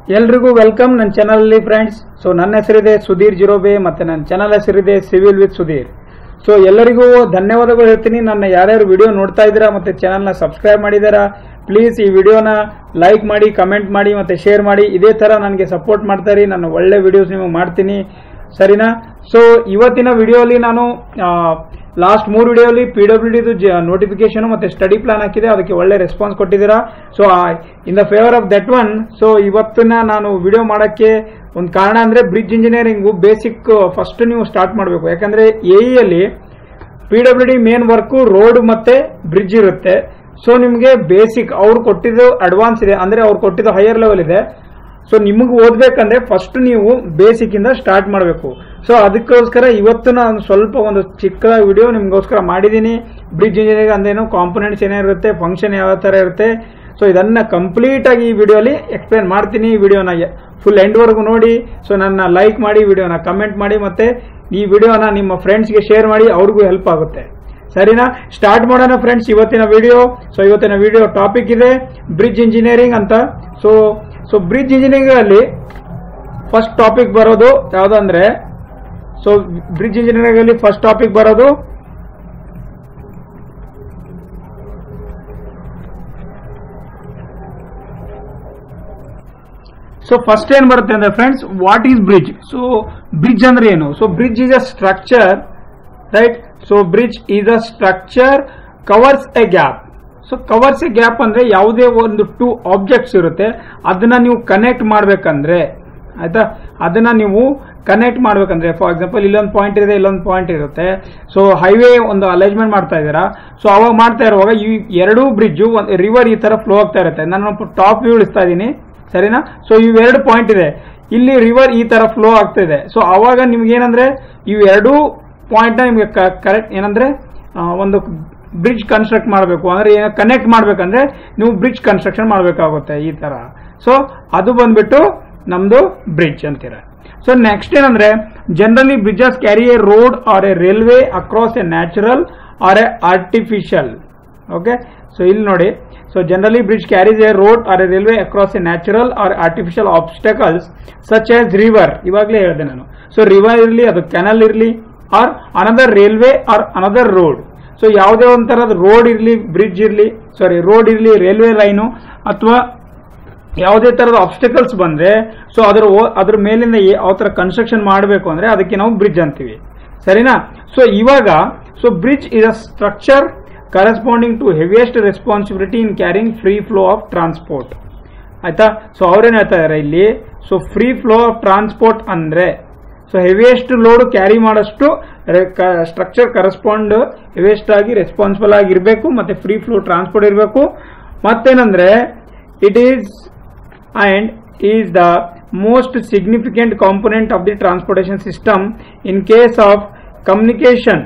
ಎಲ್ರಿಗೂ ವೆಲ್ಕಮ್ ನನ್ನ ಚಾನಲಲ್ಲಿ ಫ್ರೆಂಡ್ಸ್ ಸೊ ನನ್ನ ಹೆಸರಿದೆ ಸುಧೀರ್ ಜಿರೋಬೆ ಮತ್ತೆ ನನ್ನ ಚಾನಲ್ ಹೆಸರಿದೆ ಸಿವಿಲ್ ವಿತ್ ಸುಧೀರ್ ಸೊ ಎಲ್ಲರಿಗೂ ಧನ್ಯವಾದಗಳು ಹೇಳ್ತೀನಿ ನನ್ನ ಯಾರ್ಯಾರು ವಿಡಿಯೋ ನೋಡ್ತಾ ಇದ್ದೀರಾ ಮತ್ತೆ ಚಾನಲ್ನ ಸಬ್ಸ್ಕ್ರೈಬ್ ಮಾಡಿದ್ದೀರಾ ಪ್ಲೀಸ್ ಈ ವಿಡಿಯೋನ ಲೈಕ್ ಮಾಡಿ ಕಮೆಂಟ್ ಮಾಡಿ ಮತ್ತೆ ಶೇರ್ ಮಾಡಿ ಇದೇ ತರ ನನಗೆ ಸಪೋರ್ಟ್ ಮಾಡ್ತಾ ಇರಿ ನಾನು ಒಳ್ಳೆ ವಿಡಿಯೋಸ್ ನಿಮಗೆ ಮಾಡ್ತೀನಿ ಸರಿನಾ ಸೊ ಇವತ್ತಿನ ವಿಡಿಯೋಲಿ ನಾನು ಲಾಸ್ಟ್ ಮೂರು ವಿಡಿಯೋಲಿ ಪಿ ಡಬ್ಲ್ಯೂ ಡಿದು ನೋಟಿಫಿಕೇಶನ್ ಮತ್ತೆ ಸ್ಟಡಿ ಪ್ಲಾನ್ ಹಾಕಿದೆ ಅದಕ್ಕೆ ಒಳ್ಳೆ ರೆಸ್ಪಾನ್ಸ್ ಕೊಟ್ಟಿದ್ದೀರಾ so in the favour of that one so ಇವತ್ತಿನ ನಾನು ವಿಡಿಯೋ ಮಾಡೋಕ್ಕೆ ಒಂದು ಕಾರಣ ಅಂದ್ರೆ ಬ್ರಿಡ್ಜ್ ಇಂಜಿನಿಯರಿಂಗು ಬೇಸಿಕ್ ಫಸ್ಟ್ ನೀವು ಸ್ಟಾರ್ಟ್ ಮಾಡಬೇಕು ಯಾಕಂದ್ರೆ ಎ ಅಲ್ಲಿ P W D main work road ಮತ್ತೆ ಬ್ರಿಡ್ಜ್ ಇರುತ್ತೆ ಸೊ ನಿಮಗೆ ಬೇಸಿಕ್ ಅವ್ರು ಕೊಟ್ಟಿದ್ದು ಅಡ್ವಾನ್ಸ್ ಇದೆ ಅಂದ್ರೆ ಅವ್ರು ಕೊಟ್ಟಿದ್ದು ಹೈಯರ್ ಲೆವೆಲ್ ಇದೆ ಸೊ ನಿಮಗೆ ಓದ್ಬೇಕಂದ್ರೆ ಫಸ್ಟ್ ನೀವು ಬೇಸಿಕ್ ಇಂದ ಸ್ಟಾರ್ಟ್ ಮಾಡಬೇಕು ಸೊ ಅದಕ್ಕೋಸ್ಕರ ಇವತ್ತು ನಾನು ಸ್ವಲ್ಪ ಒಂದು ಚಿಕ್ಕ ವಿಡಿಯೋ ನಿಮಗೋಸ್ಕರ ಮಾಡಿದ್ದೀನಿ ಬ್ರಿಡ್ಜ್ ಇಂಜಿನಿಯರಿಂಗ್ ಅಂದೇನು ಕಾಂಪೊನೆಂಟ್ಸ್ ಏನೇನಿರುತ್ತೆ ಫಂಕ್ಷನ್ ಯಾವ ಥರ ಇರುತ್ತೆ ಸೊ ಇದನ್ನ ಕಂಪ್ಲೀಟ್ ಆಗಿ ಈ ವಿಡಿಯೋಲಿ ಎಕ್ಸ್ಪ್ಲೇನ್ ಮಾಡ್ತೀನಿ ಈ ವಿಡಿಯೋನ ಫುಲ್ ಎಂಡ್ವರೆಗೂ ನೋಡಿ ಸೊ ನನ್ನ ಲೈಕ್ ಮಾಡಿ ವಿಡಿಯೋನ ಕಮೆಂಟ್ ಮಾಡಿ ಮತ್ತೆ ಈ ವಿಡಿಯೋನ ನಿಮ್ಮ ಫ್ರೆಂಡ್ಸ್ಗೆ ಶೇರ್ ಮಾಡಿ ಅವ್ರಿಗೂ ಹೆಲ್ಪ್ ಆಗುತ್ತೆ ಸರಿನಾ ಸ್ಟಾರ್ಟ್ ಮಾಡೋಣ ಫ್ರೆಂಡ್ಸ್ ಇವತ್ತಿನ ವಿಡಿಯೋ ಸೊ ಇವತ್ತಿನ ವಿಡಿಯೋ ಟಾಪಿಕ್ ಇದೆ ಬ್ರಿಡ್ಜ್ ಇಂಜಿನಿಯರಿಂಗ್ ಅಂತ ಸೊ ಸೊ ಬ್ರಿಡ್ಜ್ ಇಂಜಿನಿಯರಿಂಗ್ ಅಲ್ಲಿ ಫಸ್ಟ್ ಟಾಪಿಕ್ ಬರೋದು ಯಾವ್ದಂದ್ರೆ ಸೊ ಬ್ರಿಡ್ಜ್ ಇಂಜಿನಿಯರಿಂಗ್ ಅಲ್ಲಿ ಫಸ್ಟ್ ಟಾಪಿಕ್ ಬರೋದು ಸೊ ಫಸ್ಟ್ ಏನ್ ಬರುತ್ತೆ ಅಂದ್ರೆ friends what is bridge so bridge ಅಂದ್ರೆ ಏನು so bridge is a structure right so bridge is a structure covers a gap so covers a gap ಅಂದ್ರೆ ಯಾವುದೇ ಒಂದು ಟೂ ಆಬ್ಜೆಕ್ಟ್ಸ್ ಇರುತ್ತೆ ಅದನ್ನ ನೀವು ಕನೆಕ್ಟ್ ಮಾಡ್ಬೇಕಂದ್ರೆ ಆಯ್ತಾ ಅದನ್ನ ನೀವು ಕನೆಕ್ಟ್ ಮಾಡ್ಬೇಕಂದ್ರೆ ಫಾರ್ ಎಕ್ಸಾಂಪಲ್ ಇಲ್ಲೊಂದು ಪಾಯಿಂಟ್ ಇದೆ ಇಲ್ಲೊಂದು ಪಾಯಿಂಟ್ ಇರುತ್ತೆ ಸೊ ಹೈವೇ ಒಂದು ಅಲೈಜ್ಮೆಂಟ್ ಮಾಡ್ತಾ ಇದ್ದೀರಾ ಸೊ ಅವಾಗ ಮಾಡ್ತಾ ಇರುವಾಗ ಈ ಎರಡೂ ಬ್ರಿಡ್ಜು ರಿವರ್ ಈ ತರ ಫ್ಲೋ ಆಗ್ತಾ ಇರುತ್ತೆ ನಾನು ಟಾಪ್ ವ್ಯೂ ಇಳಿಸ್ತಾ ಇದ್ದೀನಿ ಸರಿನಾ ಸೊ ಇವೆರಡು ಪಾಯಿಂಟ್ ಇದೆ ಇಲ್ಲಿ ರಿವರ್ ಈ ತರ ಫ್ಲೋ ಆಗ್ತಾ ಇದೆ ಸೊ ಅವಾಗ ನಿಮ್ಗೆ ಏನಂದ್ರೆ ಇವೆರಡೂ ಪಾಯಿಂಟ್ ನ ನಿಮ್ಗೆ ಕರೆಕ್ಟ್ ಏನಂದ್ರೆ ಆ, ಒಂದು ಬ್ರಿಡ್ಜ್ ಕನ್ಸ್ಟ್ರಕ್ಟ್ ಮಾಡಬೇಕು ಅಂದ್ರೆ ಕನೆಕ್ಟ್ ಮಾಡ್ಬೇಕಂದ್ರೆ ನೀವು ಬ್ರಿಡ್ಜ್ ಕನ್ಸ್ಟ್ರಕ್ಷನ್ ಮಾಡಬೇಕಾಗುತ್ತೆ ಈ ತರ ಸೊ ಅದು ಬಂದ್ಬಿಟ್ಟು ನಮ್ದು ಬ್ರಿಡ್ಜ್ ಅಂತೀರ ಸೊ ನೆಕ್ಸ್ಟ್ ಏನಂದ್ರೆ generally bridges carry a road or a railway across a natural or a artificial okay so ಇಲ್ಲಿ ನೋಡಿ so generally bridge carries a road or a railway across a natural or artificial obstacles such as river ಇವಾಗಲೇ ಹೇಳಿದೆ ನಾನು so river ಇರಲಿ ಅದು canal ಇರಲಿ or another railway or another road so ಯಾವುದೇ ಒಂಥರದ ರೋಡ್ ಇರಲಿ ಬ್ರಿಡ್ಜ್ ಇರಲಿ ಸಾರಿ ರೋಡ್ ಇರಲಿ ರೈಲ್ವೆ ಲೈನು ಅಥವಾ ಯಾವುದೇ ತರದ ಆಬ್ಸ್ಟಿಕಲ್ಸ್ ಬಂದ್ರೆ ಸೊ ಅದರ ಓ- ಅದ್ರ ಮೇಲಿಂದ ಏ- ಯಾವ ತರ ಕನ್ಸ್ಟ್ರಕ್ಷನ್ ಮಾಡಬೇಕು ಅಂದ್ರೆ ಅದಕ್ಕೆ ನಾವು ಬ್ರಿಡ್ಜ್ ಅಂತೀವಿ ಸರಿನಾ ಸೊ ಇವಾಗ so bridge is a structure corresponding to heaviest responsibility in carrying free flow of transport ಆಯ್ತಾ ಸೊ ಅವ್ರೇನ್ ಹೇಳ್ತಾ ಇದಾರೆ ಇಲ್ಲಿ so free flow of transport ಅಂದ್ರೆ ಸೊ ಹೆವಿಯೆಸ್ಟ್ ಲೋಡ್ ಕ್ಯಾರಿ ಮಾಡೋಷ್ಟು ಸ್ಟ್ರಕ್ಚರ್ ಕರೆಸ್ಪಾಂಡ್ ಹೆವಿಯೆಸ್ಟ್ ಆಗಿ ರೆಸ್ಪಾನ್ಸಿಬಲ್ ಆಗಿರ್ಬೇಕು ಮತ್ತೆ ಫ್ರೀ ಫ್ಲೋ ಟ್ರಾನ್ಸ್ಪೋರ್ಟ್ ಇರಬೇಕು ಮತ್ತೇನಂದ್ರೆ it is and is the most significant component of the transportation system in case of communication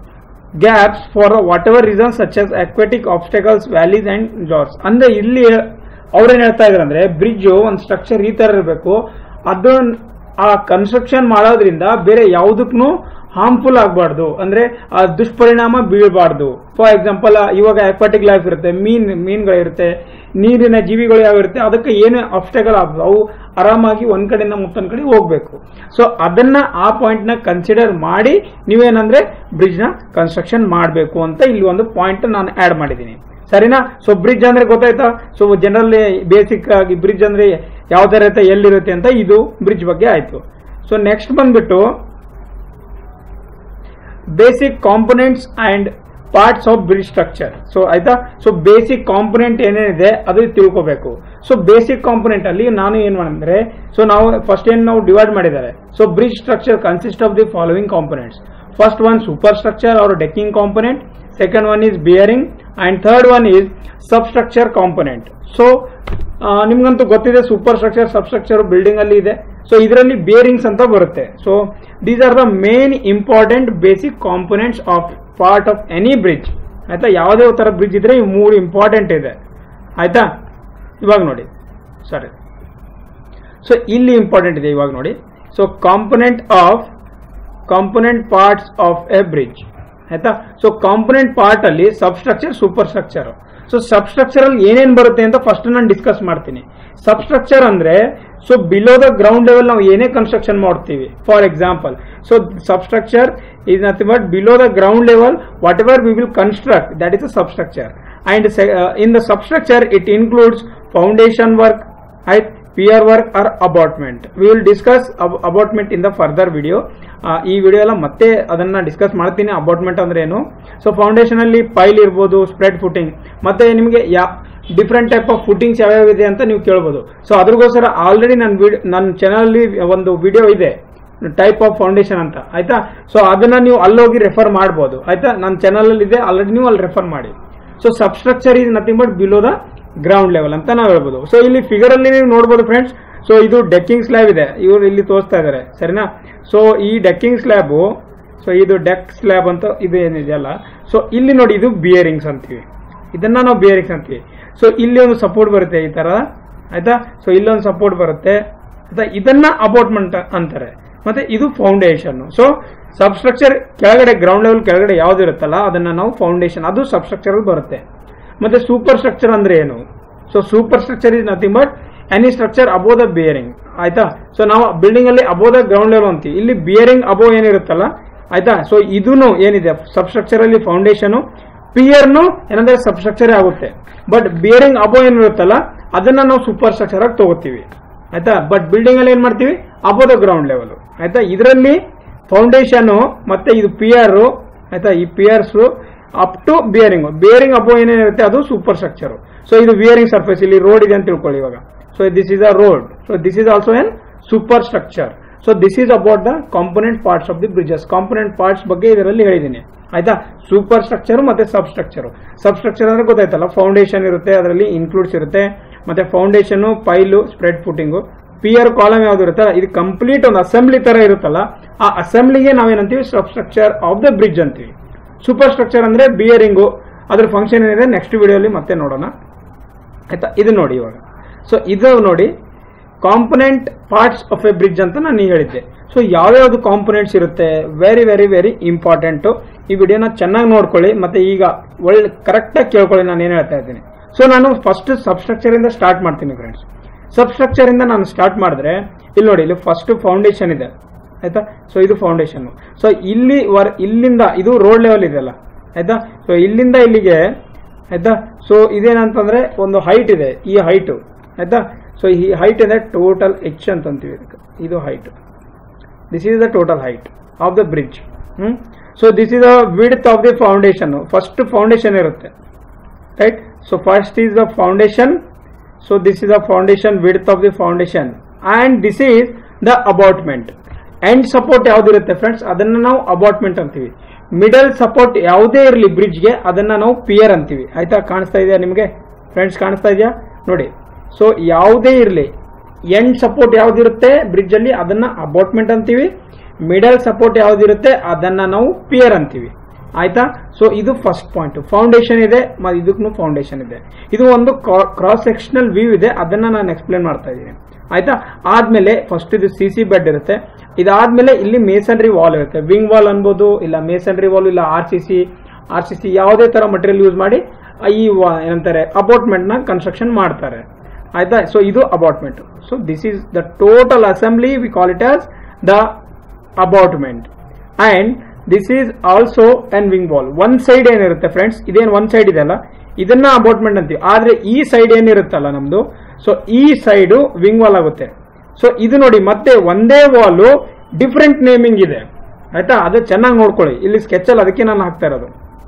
gaps for whatever reasons such as aquatic obstacles valleys and jaws ಅಂದ್ರೆ ಇಲ್ಲಿ ಅವ್ರೇನ್ ಹೇಳ್ತಾ ಇದಾರೆ ಅಂದ್ರೆ ಬ್ರಿಡ್ಜ್ ಒಂದು structure ಈ ತರ ಇರಬೇಕು ಅದು ಆ ಕನ್ಸ್ಟ್ರಕ್ಷನ್ ಮಾಡೋದ್ರಿಂದ ಬೇರೆ ಯಾವುದಕ್ಕೂ ಹಾರ್ಮ್ಫುಲ್ ಆಗಬಾರ್ದು ಅಂದ್ರೆ ಆ ದುಷ್ಪರಿಣಾಮ ಬೀಳಬಾರ್ದು ಫಾರ್ ಎಕ್ಸಾಂಪಲ್ ಇವಾಗ ಅಕ್ವಾಟಿಕ್ ಲೈಫ್ ಇರುತ್ತೆ ಮೀನ್ ಮೀನ್ಗಳಿರುತ್ತೆ ನೀರಿನ ಜೀವಿಗಳು ಯಾವ ಇರುತ್ತೆ ಅದಕ್ಕೆ ಏನು ಅಬ್ಸ್ಟಕಲ್ ಆಗ್ಬೋದು ಅವು ಆರಾಮಾಗಿ ಒಂದ್ ಕಡೆಯಿಂದ ಮತ್ತೊಂದ್ ಕಡೆ ಹೋಗ್ಬೇಕು ಸೊ ಅದನ್ನ ಆ ಪಾಯಿಂಟ್ ನ ಕನ್ಸಿಡರ್ ಮಾಡಿ ನೀವೇನಂದ್ರೆ ಬ್ರಿಡ್ಜ್ ನ ಕನ್ಸ್ಟ್ರಕ್ಷನ್ ಮಾಡಬೇಕು ಅಂತ ಇಲ್ಲಿ ಒಂದು ಪಾಯಿಂಟ್ ನಾನು ಆಡ್ ಮಾಡಿದ್ದೀನಿ ಸರಿನಾ ಸೊ ಬ್ರಿಡ್ಜ್ ಅಂದ್ರೆ ಗೊತ್ತಾಯ್ತಾ ಸೊ ಜನರಲ್ ಬೇಸಿಕ್ ಆಗಿ ಬ್ರಿಡ್ಜ್ ಅಂದ್ರೆ ಯಾವ ತರ ಇರುತ್ತೆ ಎಲ್ಲಿರುತ್ತೆ ಅಂತ ಇದು ಬ್ರಿಡ್ಜ್ ಬಗ್ಗೆ ಆಯ್ತು ಸೊ ನೆಕ್ಸ್ಟ್ ಬಂದ್ಬಿಟ್ಟು basic components and parts of bridge structure so ಆಯ್ತಾ ಸೊ ಬೇಸಿಕ್ ಕಾಂಪೊನೆಂಟ್ ಏನೇನಿದೆ ಅದು ತಿಳ್ಕೋಬೇಕು ಸೊ ಬೇಸಿಕ್ ಕಾಂಪೊನೆಂಟ್ ಅಲ್ಲಿ ನಾನು ಏನ್ ಮಾಡಿದ್ರೆ ಸೊ ನಾವು ಫಸ್ಟ್ ಏನ್ ನಾವು ಡಿವೈಡ್ ಮಾಡಿದ್ದಾರೆ so bridge structure consist of the following components first one super structure or decking component second one is bearing and third one is substructure component so ನಿಮ್ಗಂತೂ ಗೊತ್ತಿದೆ ಸೂಪರ್ ಸ್ಟ್ರಕ್ಚರ್ ಸಬ್ಸ್ಟ್ರಕ್ಚರ್ ಬಿಲ್ಡಿಂಗ್ ಅಲ್ಲಿ ಇದೆ so ಇದರಲ್ಲಿ bearings ಅಂತ ಬರುತ್ತೆ so these are the main important basic components of part of any bridge ಆಯ್ತಾ ಯಾವುದೇ ತರ ಬ್ರಿಡ್ಜ್ ಇದ್ರೆ ಈ ಮೂರು ಇಂಪಾರ್ಟೆಂಟ್ ಇದೆ ಆಯ್ತಾ ಇವಾಗ ನೋಡಿ ಸಾರಿ ಸೊ ಇಲ್ಲಿ ಇಂಪಾರ್ಟೆಂಟ್ ಇದೆ ಇವಾಗ ನೋಡಿ so component of component parts of a bridge ಆಯ್ತಾ ಸೊ ಕಾಂಪೊನೆಂಟ್ ಪಾರ್ಟ್ ಅಲ್ಲಿ substructure super structure so substructure ಅಲ್ಲಿ ಏನೇನ್ ಬರುತ್ತೆ ಅಂತ ಫಸ್ಟ್ ನಾನು ಡಿಸ್ಕಸ್ ಮಾಡ್ತೀನಿ ಸಬ್ಸ್ಟ್ರಕ್ಚರ್ ಅಂದ್ರೆ so below the ground level ನಾವು ಏನೇ ಕನ್ಸ್ಟ್ರಕ್ಷನ್ ಮಾಡ್ತೀವಿ for example so substructure is nothing but below the ground level whatever we will construct that is a substructure and in the substructure it includes foundation work ಆಯ್ತು pier work or abutment we will discuss abutment in the further video ಈ video ಎಲ್ಲ ಮತ್ತೆ ಅದನ್ನ discuss ಮಾಡ್ತೀನಿ abutment ಅಂದ್ರೆ ಏನು so foundation ಅಲ್ಲಿ ಪೈಲ್ ಇರ್ಬೋದು ಸ್ಪ್ರೆಡ್ ಫುಟಿಂಗ್ ಮತ್ತೆ ನಿಮಗೆ ಯಾ ಡಿಫ್ರೆಂಟ್ ಟೈಪ್ ಆಫ್ ಫುಟಿಂಗ್ಸ್ ಯಾವ್ಯಾವ ಇದೆ ಅಂತ ನೀವು ಕೇಳ್ಬೋದು ಸೊ ಅದ್ರಗೋಸ್ಕರ ಆಲ್ರೆಡಿ ನನ್ನ ವಿಡಿಯೋ ನನ್ನ ಚಾನಲ್ ಅಲ್ಲಿ ಒಂದು ವಿಡಿಯೋ ಇದೆ ಟೈಪ್ ಆಫ್ ಫೌಂಡೇಶನ್ ಅಂತ ಆಯ್ತಾ ಸೊ ಅದನ್ನ ನೀವು ಅಲ್ಲೋಗಿ ರೆಫರ್ ಮಾಡ್ಬೋದು ಆಯ್ತಾ ನನ್ನ ಚಾನಲ್ ಅಲ್ಲಿ ಇದೆ ಆಲ್ರೆಡಿ ನೀವು ಅಲ್ಲಿ ರೆಫರ್ ಮಾಡಿ so substructure is nothing but below the ground level ಅಂತ ನಾವು ಹೇಳ್ಬೋದು ಸೊ ಇಲ್ಲಿ ಫಿಗರ್ ಅಲ್ಲಿ ನೀವು ನೋಡ್ಬೋದು ಫ್ರೆಂಡ್ಸ್ ಸೊ ಇದು ಡೆಕ್ಕಿಂಗ್ ಸ್ಲ್ಯಾಬ್ ಇದೆ ಇವರು ಇಲ್ಲಿ ತೋರಿಸ್ತಾ ಇದ್ದಾರೆ ಸರಿನಾ ಸೊ ಈ ಡೆಕ್ಕಿಂಗ್ ಸ್ಲ್ಯಾಬ್ ಸೊ ಇದು ಡೆಕ್ ಸ್ಲ್ಯಾಬ್ ಅಂತ ಇದು ಏನಿದೆಯಲ್ಲ ಸೊ ಇಲ್ಲಿ ನೋಡಿ ಇದು ಬಿಯರಿಂಗ್ಸ್ ಅಂತೀವಿ ಇದನ್ನ ನಾವು ಬಿಯರಿಂಗ್ಸ್ ಅಂತೀವಿ ಸೊ ಇಲ್ಲಿ ಒಂದು ಸಪೋರ್ಟ್ ಬರುತ್ತೆ ಈ ತರ ಆಯ್ತಾ ಸೊ ಇಲ್ಲೊಂದು ಸಪೋರ್ಟ್ ಬರುತ್ತೆ ಆಯ್ತಾ ಇದನ್ನ ಅಬೋಟ್ಮೆಂಟ್ ಅಂತಾರೆ ಮತ್ತೆ ಇದು ಫೌಂಡೇಶನ್ ಸೊ ಸಬ್ಸ್ಟ್ರಕ್ಚರ್ ಕೆಳಗಡೆ ಗ್ರೌಂಡ್ ಲೆವೆಲ್ ಕೆಳಗಡೆ ಯಾವ್ದು ಇರುತ್ತಲ್ಲ ಅದನ್ನ ನಾವು ಫೌಂಡೇಶನ್ ಅದು ಸಬ್ಸ್ಟ್ರಕ್ಚರ್ ಬರುತ್ತೆ ಮತ್ತೆ ಸೂಪರ್ ಸ್ಟ್ರಕ್ಚರ್ ಅಂದ್ರೆ ಏನು so super structure is nothing but any structure above the bearing ಆಯ್ತಾ ಸೊ ನಾವು ಬಿಲ್ಡಿಂಗ್ ಅಲ್ಲಿ ಅಬೋ ದ ಗ್ರೌಂಡ್ ಲೆವೆಲ್ ಅಂತೀವಿ ಇಲ್ಲಿ ಬಿಯರಿಂಗ್ ಅಬೋ ಏನಿರುತ್ತಲ್ಲ ಆಯ್ತಾ ಸೊ ಇದೂನು ಏನಿದೆ ಸಬ್ಸ್ಟ್ರಕ್ಚರ್ ಅಲ್ಲಿ ಫೌಂಡೇಶನ್ ಪಿಯರ್ನು ಏನಂದ್ರೆ ಸಬ್ಸ್ಟ್ರಕ್ಚರ್ ಆಗುತ್ತೆ ಬಟ್ ಬಿಯರಿಂಗ್ ಅಬೋ ಏನಿರುತ್ತಲ್ಲ ಅದನ್ನ ನಾವು ಸೂಪರ್ ಸ್ಟ್ರಕ್ಚರ್ ಆಗಿ ತಗೋತೀವಿ ಆಯ್ತಾ ಬಟ್ ಬಿಲ್ಡಿಂಗ್ ಅಲ್ಲಿ ಏನ್ ಮಾಡ್ತೀವಿ ಅಬೋ ದ ಗ್ರೌಂಡ್ ಲೆವೆಲ್ ಆಯ್ತಾ ಇದರಲ್ಲಿ ಫೌಂಡೇಶನ್ ಮತ್ತೆ ಇದು ಪಿಯರ್ ಆಯ್ತಾ ಈ piers up to bearing bearing above ಏನೇನಿರುತ್ತೆ ಅದು ಸೂಪರ್ ಸ್ಟ್ರಕ್ಚರ್ ಸೊ ಇದು ಬಿಯರಿಂಗ್ ಸರ್ಫೇಸ್ ಇಲ್ಲಿ ರೋಡ್ ಇದೆ ಅಂತ ತಿಳ್ಕೊಳ್ಳಿ ಇವಾಗ so this is a road so this is also an super structure so this is about the component parts of the bridges component parts ಬಗ್ಗೆ ಇದರಲ್ಲಿ ಹೇಳಿದ್ದೀನಿ ಆಯ್ತಾ ಸೂಪರ್ ಸ್ಟ್ರಕ್ಚರ್ ಮತ್ತೆ ಸಬ್ ಸ್ಟ್ರಕ್ಚರ್ ಸಬ್ ಸ್ಟ್ರಕ್ಚರ್ ಅಂದ್ರೆ ಗೊತ್ತಾಯ್ತಲ್ಲ ಫೌಂಡೇಶನ್ ಇರುತ್ತೆ ಅದರಲ್ಲಿ ಇನ್ಕ್ಲೂಡ್ಸ್ ಇರುತ್ತೆ ಮತ್ತೆ foundation pile spread footing pier column ಯಾವ್ದು ಇರುತ್ತಲ್ಲ ಇದು ಕಂಪ್ಲೀಟ್ ಒಂದು ಅಸೆಂಬ್ಲಿ ತರ ಇರುತ್ತಲ್ಲ ಆ ಅಸೆಂಬ್ಲಿಗೆ ನಾವೇನಂತೀವಿ sub structure of the bridge ಅಂತೀವಿ ಸೂಪರ್ ಸ್ಟ್ರಕ್ಚರ್ ಅಂದ್ರೆ ಬಿಯರಿಂಗು ಅದ್ರ ಫಂಕ್ಷನ್ ಏನಿದೆ ನೆಕ್ಸ್ಟ್ ವಿಡಿಯೋಲಿ ಮತ್ತೆ ನೋಡೋಣ ಆಯ್ತಾ ಇದು ನೋಡಿ ಇವಾಗ ಸೊ ಇದು ನೋಡಿ component parts of a bridge ಅಂತ ನಾನು ಹೇಳಿದ್ದೆ ಸೊ ಯಾವ್ಯಾವ್ದು ಕಾಂಪೊನೆಂಟ್ಸ್ ಇರುತ್ತೆ ವೆರಿ ವೆರಿ ವೆರಿ ಇಂಪಾರ್ಟೆಂಟ್ ಈ ವಿಡಿಯೋನ ಚೆನ್ನಾಗಿ ನೋಡ್ಕೊಳ್ಳಿ ಮತ್ತೆ ಈಗ ಒಳ್ಳೆ ಕರೆಕ್ಟಾಗಿ ಕೇಳ್ಕೊಳ್ಳಿ ನಾನು ಏನು ಹೇಳ್ತಾ ಇದ್ದೀನಿ ಸೊ ನಾನು ಫಸ್ಟ್ ಸಬ್ಸ್ಟ್ರಕ್ಚರ್ ಇಂದ ಸ್ಟಾರ್ಟ್ ಮಾಡ್ತೀನಿ ಫ್ರೆಂಡ್ಸ್ ಸಬ್ಸ್ಟ್ರಕ್ಚರ್ ಇಂದ ನಾನು ಸ್ಟಾರ್ಟ್ ಮಾಡಿದ್ರೆ ಇಲ್ಲಿ ನೋಡಿ ಇಲ್ಲಿ ಫಸ್ಟ್ ಫೌಂಡೇಶನ್ ಇದೆ ಆಯ್ತಾ ಸೊ ಇದು ಫೌಂಡೇಶನ್ ಸೊ ಇಲ್ಲಿ ವರ್ ಇಲ್ಲಿಂದ ಇದು ರೋಡ್ ಲೆವೆಲ್ ಇದೆಯಲ್ಲ ಆಯ್ತಾ ಸೊ ಇಲ್ಲಿಂದ ಇಲ್ಲಿಗೆ ಆಯ್ತಾ ಸೊ ಇದೇನಂತಂದ್ರೆ ಒಂದು ಹೈಟ್ ಇದೆ ಈ ಹೈಟ್ ಆಯ್ತಾ ಸೊ ಈ ಹೈಟ್ ಇದೆ ಟೋಟಲ್ ಎಚ್ ಅಂತ ಅಂತೀವಿ ಇದಕ್ಕೆ ಇದು height this is the total height of the bridge hmm so this is the width of the foundation first foundation ಇರುತ್ತೆ right so first is the foundation so this is the foundation width of the foundation and this is the abutment end support ಯಾವ್ದಿರುತ್ತೆ friends ಅದನ್ನ ನಾವು abutment ಅಂತೀವಿ middle support ಯಾವುದೇ ಇರಲಿ ಬ್ರಿಡ್ಜ್ಗೆ ಅದನ್ನ ನಾವು pear ಅಂತೀವಿ ಆಯ್ತಾ ಕಾಣಿಸ್ತಾ ಇದೆಯಾ ನಿಮಗೆ ಫ್ರೆಂಡ್ಸ್ ಕಾಣಿಸ್ತಾ ಇದೆಯಾ ನೋಡಿ ಸೊ ಯಾವುದೇ ಇರಲಿ ಎಂಡ್ ಸಪೋರ್ಟ್ ಯಾವ್ದಿರುತ್ತೆ ಬ್ರಿಡ್ಜ್ ಅಲ್ಲಿ ಅದನ್ನ ಅಬಾಟ್ಮೆಂಟ್ ಅಂತೀವಿ ಮಿಡಲ್ ಸಪೋರ್ಟ್ ಯಾವ್ದಿರುತ್ತೆ ಅದನ್ನ ನಾವು ಪಿಯರ್ ಅಂತೀವಿ ಆಯ್ತಾ ಸೊ ಇದು ಫಸ್ಟ್ ಪಾಯಿಂಟ್ ಫೌಂಡೇಶನ್ ಇದೆ ಮತ್ತು ಇದಕ್ಕೂ ಫೌಂಡೇಶನ್ ಇದೆ ಇದು ಒಂದು ಕ್ರಾಸ್ ಸೆಕ್ಷನಲ್ ವ್ಯೂ ಇದೆ ಅದನ್ನ ನಾನು ಎಕ್ಸ್ಪ್ಲೇನ್ ಮಾಡ್ತಾ ಇದ್ದೀನಿ ಆಯ್ತಾ ಆದ್ಮೇಲೆ ಫಸ್ಟ್ ಇದು ಸಿ ಸಿ ಬೆಡ್ ಇರುತ್ತೆ ಇದಾದ್ಮೇಲೆ ಇಲ್ಲಿ ಮೇಸನ್ರಿ ವಾಲ್ ಇರುತ್ತೆ ವಿಂಗ್ ವಾಲ್ ಅನ್ಬೋದು ಇಲ್ಲ ಮೇಸನ್ರಿ ವಾಲ್ ಇಲ್ಲ R C C R C C ಯಾವುದೇ ತರ ಮಟೀರಿಯಲ್ ಯೂಸ್ ಮಾಡಿ ಈ ವಾ- ಏನಂತಾರೆ ಅಪಾರ್ಟ್ಮೆಂಟ್ ನ ಕನ್ಸ್ಟ್ರಕ್ಷನ್ ಮಾಡ್ತಾರೆ ಆಯ್ತಾ ಸೊ ಇದು apartment so this is the total assembly we call it as the abutment and this is also an wing wall one side ಏನಿರುತ್ತೆ ಫ್ರೆಂಡ್ಸ್ ಇದೇನು ಒನ್ ಸೈಡ್ ಇದೆಯಲ್ಲ ಇದನ್ನ ಅಬಾಟ್ಮೆಂಟ್ ಅಂತೀವಿ ಆದ್ರೆ ಈ ಸೈಡ್ ಏನಿರುತ್ತಲ್ಲ ನಮ್ದು ಸೊ ಈ ಸೈಡು ವಿಂಗ್ ವಾಲ್ ಆಗುತ್ತೆ ಸೊ ಇದು ನೋಡಿ ಮತ್ತೆ ಒಂದೇ ವಾಲು ಡಿಫ್ರೆಂಟ್ ನೇಮಿಂಗ್ ಇದೆ ಆಯ್ತಾ ಅದು ಚೆನ್ನಾಗಿ ನೋಡ್ಕೊಳ್ಳಿ ಇಲ್ಲಿ ಸ್ಕೆಚ್ ಅಲ್ಲಿ ಅದಕ್ಕೆ ನಾನು ಹಾಕ್ತಾ ಇರೋದು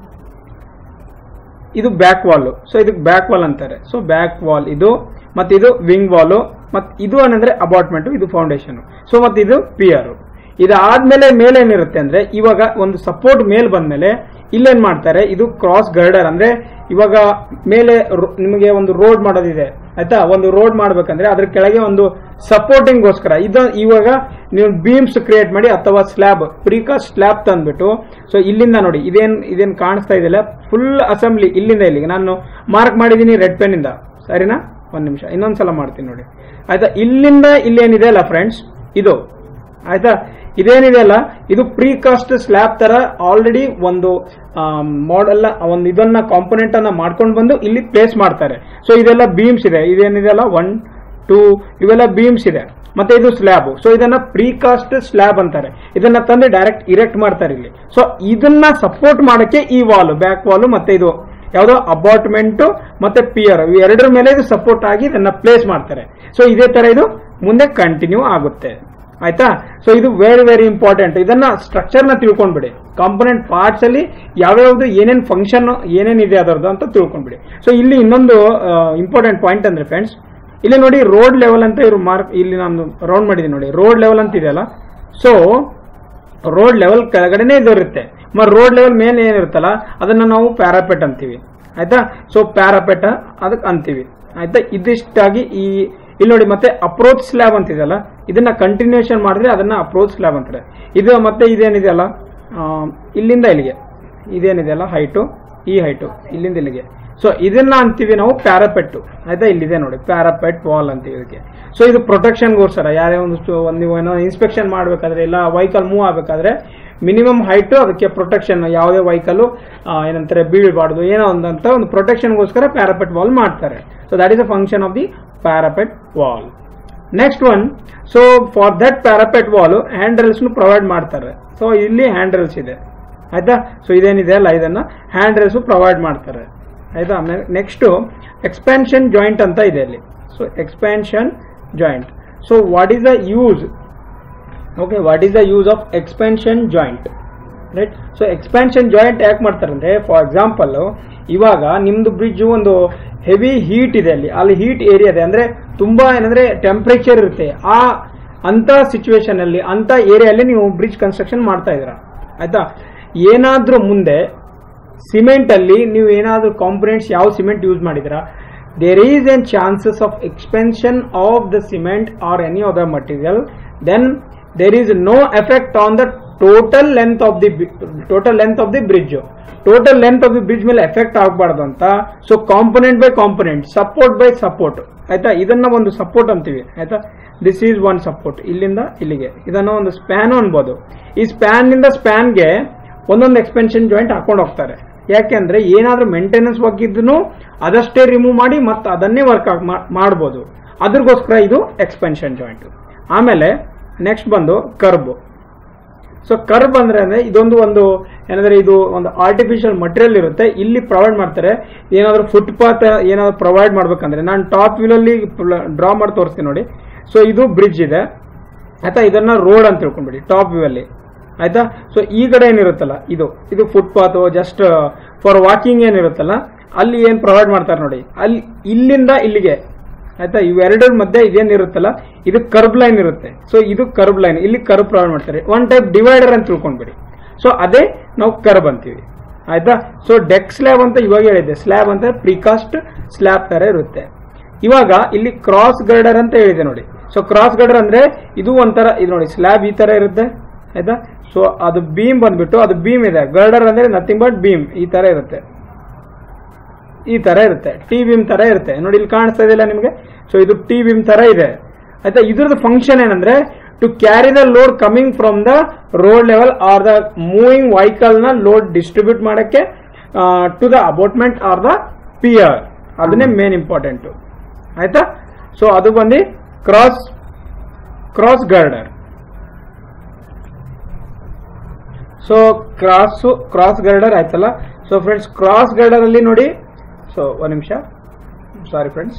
ಇದು ಬ್ಯಾಕ್ ವಾಲ್ ಸೊ ಇದಕ್ಕೆ ಬ್ಯಾಕ್ ವಾಲ್ ಅಂತಾರೆ ಸೊ ಬ್ಯಾಕ್ ವಾಲ್ ಇದು ಮತ್ತೆ ಇದು ವಿಂಗ್ ವಾಲ್ ಮತ್ತೆ ಇದು ಏನಂದ್ರೆ ಅಪಾರ್ಟ್ಮೆಂಟ್ ಇದು ಫೌಂಡೇಶನ್ ಸೊ ಮತ್ತೆ ಇದು ಪಿಯರ್ ಇದಾದ್ಮೇಲೆ ಮೇಲೆ ಏನಿರುತ್ತೆ ಅಂದ್ರೆ ಇವಾಗ ಒಂದು ಸಪೋರ್ಟ್ ಮೇಲ್ ಬಂದ್ಮೇಲೆ ಇಲ್ಲೇನ್ ಮಾಡ್ತಾರೆ ಇದು ಕ್ರಾಸ್ ಗರ್ಡರ್ ಅಂದ್ರೆ ಇವಾಗ ಮೇಲೆ ರೋ- ನಿಮಗೆ ಒಂದು ರೋಡ್ ಮಾಡೋದಿದೆ ಆಯ್ತಾ ಒಂದು ರೋಡ್ ಮಾಡ್ಬೇಕಂದ್ರೆ ಅದ್ರ ಕೆಳಗೆ ಒಂದು ಸಪೋರ್ಟಿಂಗ್ ಗೋಸ್ಕರ ಇದು ಇವಾಗ ನೀವು ಬೀಮ್ಸ್ ಕ್ರಿಯೇಟ್ ಮಾಡಿ ಅಥವಾ ಸ್ಲ್ಯಾಬ್ ಪ್ರಿಕಾಸ್ಟ್ ಸ್ಲ್ಯಾಬ್ ತಂದ್ಬಿಟ್ಟು ಸೊ ಇಲ್ಲಿಂದ ನೋಡಿ ಇದೇನ್ ಇದೇನ್ ಕಾಣಿಸ್ತಾ ಇದೆಯಲ್ಲ ಫುಲ್ ಅಸೆಂಬ್ಲಿ ಇಲ್ಲಿಂದ ಇಲ್ಲಿಗೆ ನಾನು ಮಾರ್ಕ್ ಮಾಡಿದೀನಿ ರೆಡ್ ಪೆನ್ ಇಂದ ಸರಿನಾ ಒಂದ್ ನಿಮಿಷ ಇನ್ನೊಂದ್ಸಲ ಮಾಡ್ತೀನಿ ನೋಡಿ ಆಯ್ತಾ ಇಲ್ಲಿಂದ ಇಲ್ಲೇನಿದೆ ಅಲ್ಲ ಫ್ರೆಂಡ್ಸ್ ಇದು ಆಯ್ತಾ ಇದೇನಿದೆ ಅಲ್ಲ ಇದು ಪ್ರೀಕಾಸ್ಟ್ ಸ್ಲ್ಯಾಬ್ ತರ ಆಲ್ರೆಡಿ ಒಂದು ಮಾಡೆಲ್ ಒಂದು ಇದನ್ನ ಕಾಂಪೊನೆಂಟ್ ಅನ್ನ ಮಾಡ್ಕೊಂಡು ಬಂದು ಇಲ್ಲಿ ಪ್ಲೇಸ್ ಮಾಡ್ತಾರೆ ಸೊ ಇದೆಲ್ಲ ಬೀಮ್ಸ್ ಇದೆ ಇದೇನಿದೆ ಅಲ್ಲ ಒನ್ ಟೂ ಇವೆಲ್ಲ ಬೀಮ್ಸ್ ಇದೆ ಮತ್ತೆ ಇದು ಸ್ಲ್ಯಾಬ್ ಸೊ ಇದನ್ನ ಪ್ರೀಕಾಸ್ಟ್ ಸ್ಲ್ಯಾಬ್ ಅಂತಾರೆ ಇದನ್ನ ತಂದು ಡೈರೆಕ್ಟ್ ಇರೆಕ್ಟ್ ಮಾಡ್ತಾರೆ ಇಲ್ಲಿ ಸೊ ಇದನ್ನ ಸಪೋರ್ಟ್ ಮಾಡಕ್ಕೆ ಈ ವಾಲ್ ಬ್ಯಾಕ್ ವಾಲ್ ಮತ್ತೆ ಇದು ಯಾವುದೋ ಅಬಾಟ್ಮೆಂಟ್ ಮತ್ತೆ ಪಿಯರ್ ಇವು ಎರಡರ ಮೇಲೆ ಇದು ಸಪೋರ್ಟ್ ಆಗಿ ಇದನ್ನ ಪ್ಲೇಸ್ ಮಾಡ್ತಾರೆ ಸೊ ಇದೇ ತರ ಇದು ಮುಂದೆ ಕಂಟಿನ್ಯೂ ಆಗುತ್ತೆ ಆಯ್ತಾ ಸೊ ಇದು ವೆರಿ ವೆರಿ ಇಂಪಾರ್ಟೆಂಟ್ ಇದನ್ನ ಸ್ಟ್ರಕ್ಚರ್ ನ ತಿಳ್ಕೊಂಡ್ಬಿಡಿ ಕಾಂಪೊನೆಂಟ್ ಪಾರ್ಟ್ಸ್ ಅಲ್ಲಿ ಯಾವ್ಯಾವ್ದು ಏನೇನ್ ಫಂಕ್ಷನ್ ಏನೇನ್ ಇದೆ ಅದರದ್ದು ಅಂತ ತಿಳ್ಕೊಂಡ್ಬಿಡಿ ಸೊ ಇಲ್ಲಿ ಇನ್ನೊಂದು ಇಂಪಾರ್ಟೆಂಟ್ ಪಾಯಿಂಟ್ ಅಂದ್ರೆ ಫ್ರೆಂಡ್ಸ್ ಇಲ್ಲಿ ನೋಡಿ ರೋಡ್ ಲೆವೆಲ್ ಅಂತ ಇವರು ಮಾರ್ಕ್ ಇಲ್ಲಿ ನಾನು ರೌಂಡ್ ಮಾಡಿದ್ದೀನಿ ನೋಡಿ ರೋಡ್ ಲೆವೆಲ್ ಅಂತ ಇದೆಯಲ್ಲ ಸೊ ರೋಡ್ ಲೆವೆಲ್ ಕೆಳಗಡೆನೆ ಇದು ಇರುತ್ತೆ ಮ ರೋಡ್ ಲೆವೆಲ್ ಮೇಲೆ ಏನಿರುತ್ತಲ್ಲ ಅದನ್ನ ನಾವು ಪ್ಯಾರಾಪೆಟ್ ಅಂತೀವಿ ಆಯ್ತಾ ಸೊ ಪ್ಯಾರಾಪೆಟ್ ಅದಕ್ಕೆ ಅಂತೀವಿ ಆಯ್ತಾ ಇದಿಷ್ಟಾಗಿ ಈ ಇಲ್ಲಿ ನೋಡಿ ಮತ್ತೆ ಅಪ್ರೋಚ್ ಸ್ಲ್ಯಾಬ್ ಅಂತಿದೆಯಲ್ಲ ಇದನ್ನ ಕಂಟಿನ್ಯೂಷನ್ ಮಾಡಿದ್ರೆ ಅದನ್ನ ಅಪ್ರೋಚ್ ಸ್ಲ್ಯಾಬ್ ಅಂತಾರೆ ಇದು ಮತ್ತೆ ಇದೇನಿದೆಯಲ್ಲ ಆ, ಇಲ್ಲಿಂದ ಇಲ್ಲಿಗೆ ಇದೇನಿದೆಯಲ್ಲ ಹೈಟು ಈ ಹೈಟು ಇಲ್ಲಿಂದ ಇಲ್ಲಿಗೆ ಸೊ ಇದನ್ನ ಅಂತೀವಿ ನಾವು ಪ್ಯಾರಾಪೆಟ್ ಆಯ್ತಾ ಇಲ್ಲಿದೆ ನೋಡಿ ಪ್ಯಾರಾಪೆಟ್ ವಾಲ್ ಅಂತೀವಿ ಇದಕ್ಕೆ ಸೊ ಇದು ಪ್ರೊಟೆಕ್ಷನ್ಗೋಸ್ಕರ ಯಾರೇ ಒಂದು ಸ್ಟು- ಒಂದು ನೀವು ಏನೋ ಇನ್ಸ್ಪೆಕ್ಷನ್ ಮಾಡಬೇಕಾದ್ರೆ ಇಲ್ಲ ವೆಹಿಕಲ್ ಮೂವ್ ಆಗಬೇಕಾದ್ರೆ ಮಿನಿಮಮ್ ಹೈಟ್ ಅದಕ್ಕೆ ಪ್ರೊಟೆಕ್ಷನ್ ಯಾವುದೇ ವೆಹಿಕಲ್ ಏನಂತಾರೆ ಬೀಳಬಾರ್ದು ಏನೋ ಒಂದಂತ ಒಂದು ಪ್ರೊಟೆಕ್ಷನ್ಗೋಸ್ಕರ ಪ್ಯಾರಾಪೆಟ್ ವಾಲ್ ಮಾಡ್ತಾರೆ so that is a function of the parapet wall next one so for that parapet wall hand rails provide ಮಾಡ್ತಾರೆ ಸೊ ಇಲ್ಲಿ ಹ್ಯಾಂಡ್ ರೇಲ್ಸ್ ಇದೆ ಆಯ್ತಾ ಸೊ ಇದೇನಿದೆ ಅಲ್ಲ ಇದನ್ನ ಹ್ಯಾಂಡ್ ರೇಲ್ಸ್ ಪ್ರೊವೈಡ್ ಮಾಡ್ತಾರೆ ಆಯ್ತಾ ನೆಕ್ಸ್ಟ್ ಎಕ್ಸ್ಪ್ಯಾನ್ಷನ್ ಜಾಯಿಂಟ್ ಅಂತ ಇದೆ ಇಲ್ಲಿ so expansion joint so what is the use okay what is the use of expansion joint right so expansion joint ಯಾಕೆ ಮಾಡ್ತಾರಂದ್ರೆ ಫಾರ್ ಎಕ್ಸಾಂಪಲ್ ಇವಾಗ ನಿಮ್ದು ಬ್ರಿಡ್ಜ್ ಒಂದು ಹೆವಿ ಹೀಟ್ ಇದೆ ಅಲ್ಲಿ ಅಲ್ಲಿ ಹೀಟ್ ಏರಿಯಾ ಇದೆ ಅಂದ್ರೆ ತುಂಬಾ ಏನಂದ್ರೆ ಟೆಂಪರೇಚರ್ ಇರುತ್ತೆ ಆ ಅಂತ ಸಿಚುವೇಶನ್ ಅಲ್ಲಿ ಅಂತ ಏರಿಯಲ್ಲಿ ನೀವು ಬ್ರಿಡ್ಜ್ ಕನ್ಸ್ಟ್ರಕ್ಷನ್ ಮಾಡ್ತಾ ಇದ್ದೀರಾ ಆಯ್ತಾ ಏನಾದ್ರೂ ಮುಂದೆ ಸಿಮೆಂಟ್ ಅಲ್ಲಿ ನೀವು ಏನಾದ್ರೂ ಕಾಂಪೊನೆಂಟ್ಸ್ ಯಾವ ಸಿಮೆಂಟ್ ಯೂಸ್ ಮಾಡಿದಿರಾ there is an chances of expansion of the cement or any other material then there is no effect on the total length of the total length of the bridge total length of the bridge ಮೇಲೆ effect ಆಗಬಾರ್ದು ಅಂತ so component by component support by support ಆಯ್ತಾ ಇದನ್ನ ಒಂದು support ಅಂತೀವಿ ಆಯ್ತಾ this is one support ಇಲ್ಲಿಂದ ಇಲ್ಲಿಗೆ ಇದನ್ನ ಒಂದು ಸ್ಪ್ಯಾನ್ ಅನ್ಬೋದು ಈ ಸ್ಪ್ಯಾನ್ ನಿಂದ ಸ್ಪ್ಯಾನ್ಗೆ ಒಂದೊಂದು ಎಕ್ಸ್ಪೆನ್ಷನ್ ಜಾಯಿಂಟ್ ಹಾಕೊಂಡು ಹೋಗ್ತಾರೆ ಯಾಕೆಂದ್ರೆ ಏನಾದ್ರೂ ಮೇಂಟೆನೆನ್ಸ್ ವರ್ಕ್ ಇದ್ರೂ ಅದಷ್ಟೇ ರಿಮೂವ್ ಮಾಡಿ ಮತ್ತೆ ಅದನ್ನೇ ವರ್ಕ್ ಮಾಡ್ಬೋದು ಅದ್ರಗೋಸ್ಕರ ಇದು ಎಕ್ಸ್ಪೆನ್ಷನ್ ಜಾಯಿಂಟ್ ಆಮೇಲೆ ನೆಕ್ಸ್ಟ್ ಬಂದು ಕರ್ಬ್ ಸೊ ಕರ್ಬ್ ಅಂದ್ರೆ ಅಂದ್ರೆ ಇದೊಂದು ಒಂದು ಏನಂದ್ರೆ ಇದು ಒಂದು ಆರ್ಟಿಫಿಷಿಯಲ್ ಮಟೀರಿಯಲ್ ಇರುತ್ತೆ ಇಲ್ಲಿ ಪ್ರೊವೈಡ್ ಮಾಡ್ತಾರೆ ಏನಾದ್ರು ಫುಟ್ಪಾತ್ ಏನಾದ್ರು ಪ್ರೊವೈಡ್ ಮಾಡ್ಬೇಕಂದ್ರೆ ನಾನು ಟಾಪ್ ವ್ಯೂ ಅಲ್ಲಿ ಡ್ರಾ ಮಾಡಿ ತೋರಿಸ್ತೀನಿ ನೋಡಿ ಸೊ ಇದು ಬ್ರಿಡ್ಜ್ ಇದೆ ಆಯ್ತಾ ಇದನ್ನ ರೋಡ್ ಅಂತ ತಿಳ್ಕೊಂಡ್ಬಿಡಿ ಟಾಪ್ ವ್ಯೂ ಅಲ್ಲಿ ಆಯ್ತಾ ಸೊ ಈ ಕಡೆ ಏನಿರುತ್ತಲ್ಲ ಇದು ಇದು ಫುಟ್ಪಾತ್ ಜಸ್ಟ್ ಫಾರ್ ವಾಕಿಂಗ್ ಏನಿರುತ್ತಲ್ಲ ಅಲ್ಲಿ ಏನ್ ಪ್ರೊವೈಡ್ ಮಾಡ್ತಾರೆ ನೋಡಿ ಅಲ್ಲಿ ಇಲ್ಲಿಂದ ಇಲ್ಲಿಗೆ ಆಯ್ತಾ ಇವೆರಡರ ಮಧ್ಯೆ ಇದೇನಿರುತ್ತಲ್ಲ ಇದು ಕರ್ಬ್ ಲೈನ್ ಇರುತ್ತೆ ಸೊ ಇದು ಕರ್ಬ್ ಲೈನ್ ಇಲ್ಲಿ ಕರ್ಬ್ ಪ್ರೊವೈಡ್ ಮಾಡ್ತಾರೆ ಒನ್ ಟೈಪ್ ಡಿವೈಡರ್ ಅಂತ ತಿಳ್ಕೊಂಡ್ಬಿಡಿ ಸೊ ಅದೇ ನಾವು ಕರ್ಬ್ ಅಂತೀವಿ ಆಯ್ತಾ ಸೊ ಡೆಕ್ ಸ್ಲ್ಯಾಬ್ ಅಂತ ಇವಾಗ ಹೇಳಿದ್ದೆ ಸ್ಲ್ಯಾಬ್ ಅಂತ ಪ್ರಿಕಾಸ್ಟ್ ಸ್ಲ್ಯಾಬ್ ತರ ಇರುತ್ತೆ ಇವಾಗ ಇಲ್ಲಿ ಕ್ರಾಸ್ ಗರ್ಡರ್ ಅಂತ ಹೇಳಿದೆ ನೋಡಿ ಸೊ ಕ್ರಾಸ್ ಗರ್ಡರ್ ಅಂದ್ರೆ ಇದು ಒಂಥರ ಇದು ನೋಡಿ ಸ್ಲ್ಯಾಬ್ ಈ ತರ ಇರುತ್ತೆ ಆಯ್ತಾ ಸೊ ಅದು ಬೀಮ್ ಬಂದ್ಬಿಟ್ಟು ಅದು ಬೀಮ್ ಇದೆ ಗರ್ಡರ್ ಅಂದ್ರೆ ನಥಿಂಗ್ ಬಟ್ ಬೀಮ್ ಈ ತರ ಇರುತ್ತೆ ಈ ತರ ಇರುತ್ತೆ ಟಿ ಬೀಮ್ ತರ ಇರುತ್ತೆ ನೋಡಿ ಇಲ್ಲಿ ಕಾಣಿಸ್ತಾ ಇದೆಯಲ್ಲ ನಿಮಗೆ ಸೊ ಇದು ಟಿ ಬೀಮ್ ತರ ಇದೆ ಆಯ್ತಾ ಇದ್ರದ್ದು ಫಂಕ್ಷನ್ ಏನಂದ್ರೆ to carry the load coming from the road level or the moving vehicle ನ ಲೋಡ್ ಡಿಸ್ಟ್ರಿಬ್ಯೂಟ್ ಮಾಡಕ್ಕೆ to the abutment or the pier ಅದನ್ನೇ ಮೇನ್ ಇಂಪಾರ್ಟೆಂಟ್ ಆಯ್ತಾ ಸೊ ಅದು ಬಂದು cross cross girder so cross cross girder ಆಯ್ತಲ್ಲ so friends cross girder ಅಲ್ಲಿ ನೋಡಿ so ಒಂದು ನಿಮಿಷ sorry friends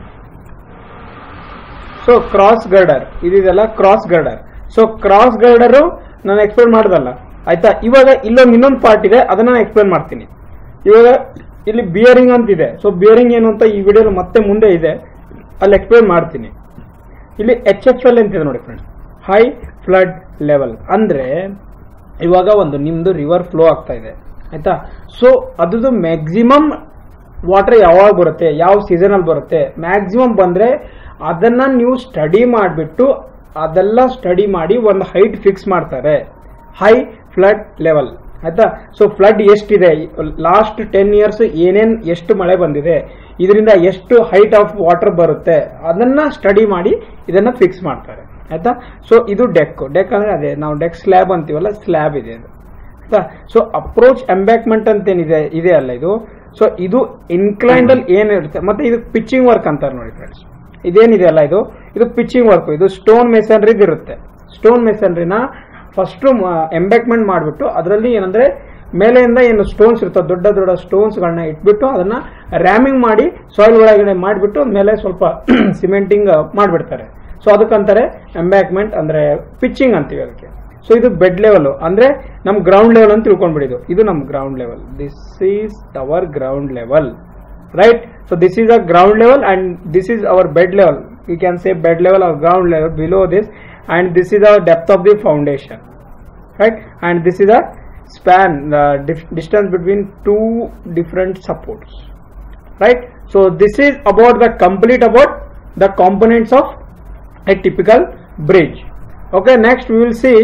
so cross girder ಇದಿದೆಲ್ಲ cross girder so cross girder ನಾನು ಎಕ್ಸ್ಪ್ಲೇನ್ ಮಾಡ್ದಲ್ಲ ಆಯ್ತಾ ಇವಾಗ ಇಲ್ಲೊಂದು ಇನ್ನೊಂದು ಪಾರ್ಟ್ ಇದೆ ಅದನ್ನ ನಾನು ಎಕ್ಸ್ಪ್ಲೇನ್ ಮಾಡ್ತೀನಿ ಇವಾಗ ಇಲ್ಲಿ ಬಿಯರಿಂಗ್ ಅಂತ ಇದೆ ಸೊ ಬಿಯರಿಂಗ್ ಏನು ಅಂತ ಈ ವಿಡಿಯೋ ಮತ್ತೆ ಮುಂದೆ ಇದೆ ಅಲ್ಲಿ ಎಕ್ಸ್ಪ್ಲೇನ್ ಮಾಡ್ತೀನಿ ಇಲ್ಲಿ ಎಚ್ ಎಫ್ ಎಲ್ ಅಂತಿದೆ ನೋಡಿ ಫ್ರೆಂಡ್ಸ್ ಹೈ ಫ್ಲಡ್ ಲೆವೆಲ್ ಅಂದ್ರೆ ಇವಾಗ ಒಂದು ನಿಮ್ದು ರಿವರ್ ಫ್ಲೋ ಆಗ್ತಾ ಇದೆ ಆಯ್ತಾ ಸೊ ಅದ್ರದ್ದು ಮ್ಯಾಕ್ಸಿಮಮ್ ವಾಟರ್ ಯಾವಾಗ ಬರುತ್ತೆ ಯಾವ ಸೀಸನ್ ಅಲ್ಲಿ ಬರುತ್ತೆ ಮ್ಯಾಕ್ಸಿಮಮ್ ಬಂದ್ರೆ ಅದನ್ನ ನೀವು ಸ್ಟಡಿ ಮಾಡಿಬಿಟ್ಟು ಅದೆಲ್ಲ ಸ್ಟಡಿ ಮಾಡಿ ಒಂದು ಹೈಟ್ ಫಿಕ್ಸ್ ಮಾಡ್ತಾರೆ ಹೈ ಫ್ಲಡ್ ಲೆವೆಲ್ ಆಯ್ತಾ ಸೊ ಫ್ಲಡ್ ಎಷ್ಟಿದೆ ಲಾಸ್ಟ್ ಟೆನ್ ಇಯರ್ಸ್ ಏನೇನ್ ಎಷ್ಟು ಮಳೆ ಬಂದಿದೆ ಇದರಿಂದ ಎಷ್ಟು ಹೈಟ್ ಆಫ್ ವಾಟರ್ ಬರುತ್ತೆ ಅದನ್ನ ಸ್ಟಡಿ ಮಾಡಿ ಇದನ್ನ ಫಿಕ್ಸ್ ಮಾಡ್ತಾರೆ ಆಯ್ತಾ ಸೊ ಇದು ಡೆಕ್ ಡೆಕ್ ಅಂದ್ರೆ ಅದೇ ನಾವು ಡೆಕ್ ಸ್ಲ್ಯಾಬ್ ಅಂತೀವಲ್ಲ ಸ್ಲ್ಯಾಬ್ ಇದೆ ಅದು ಆಯ್ತಾ ಸೊ ಅಪ್ರೋಚ್ ಎಂಬ್ಯಾಕ್ಮೆಂಟ್ ಅಂತ ಏನಿದೆ ಇದೆ ಅಲ್ಲ ಇದು ಸೊ ಇದು ಇನ್ಕ್ಲೈಂಡ್ ಅಲ್ಲಿ ಏನಿರುತ್ತೆ ಮತ್ತೆ ಇದು ಪಿಚ್ಚಿಂಗ್ ವರ್ಕ್ ಅಂತಾರೆ ನೋಡಿ ಫ್ರೆಂಡ್ಸ್ ಇದೇನಿದೆ ಅಲ್ಲ ಇದು ಇದು ಪಿಚ್ಚಿಂಗ್ ವರ್ಕ್ ಇದು ಸ್ಟೋನ್ ಮೇಸನ್ರಿದ್ ಇರುತ್ತೆ ಸ್ಟೋನ್ ಮೇಸನ್ರಿನ ಫಸ್ಟ್ ಎಂಬ್ಯಾಕ್ಮೆಂಟ್ ಮಾಡಿಬಿಟ್ಟು ಅದರಲ್ಲಿ ಏನಂದ್ರೆ ಮೇಲೆಯಿಂದ ಏನು ಸ್ಟೋನ್ಸ್ ಇರ್ತವೆ ದೊಡ್ಡ ದೊಡ್ಡ ಸ್ಟೋನ್ಸ್ ಗಳನ್ನ ಇಟ್ಬಿಟ್ಟು ಅದನ್ನ ರ್ಯಾಮಿಂಗ್ ಮಾಡಿ ಸಾಯಿಲ್ ಒಳಗಡೆ ಮಾಡಿಬಿಟ್ಟು ಮೇಲೆ ಸ್ವಲ್ಪ ಸಿಮೆಂಟಿಂಗ್ ಮಾಡಿಬಿಡ್ತಾರೆ ಸೊ ಅದಕ್ಕಂತಾರೆ ಎಂಬ್ಯಾಕ್ಮೆಂಟ್ ಅಂದ್ರೆ ಪಿಚ್ಚಿಂಗ್ ಅಂತೀವಿ ಅದಕ್ಕೆ ಸೊ ಇದು ಬೆಡ್ ಲೆವೆಲ್ ಅಂದ್ರೆ ನಮ್ ಗ್ರೌಂಡ್ ಲೆವೆಲ್ ಅಂತ ತಿಳ್ಕೊಂಡ್ಬಿಡಿದು ಇದು ನಮ್ ground level this is our ground level right so this is a ground level and this is our bed level we can say bed level or ground level below this and this is our depth of the foundation right and this is a span the dif- distance between two different supports right so this is about the complete about the components of a typical bridge okay next we will see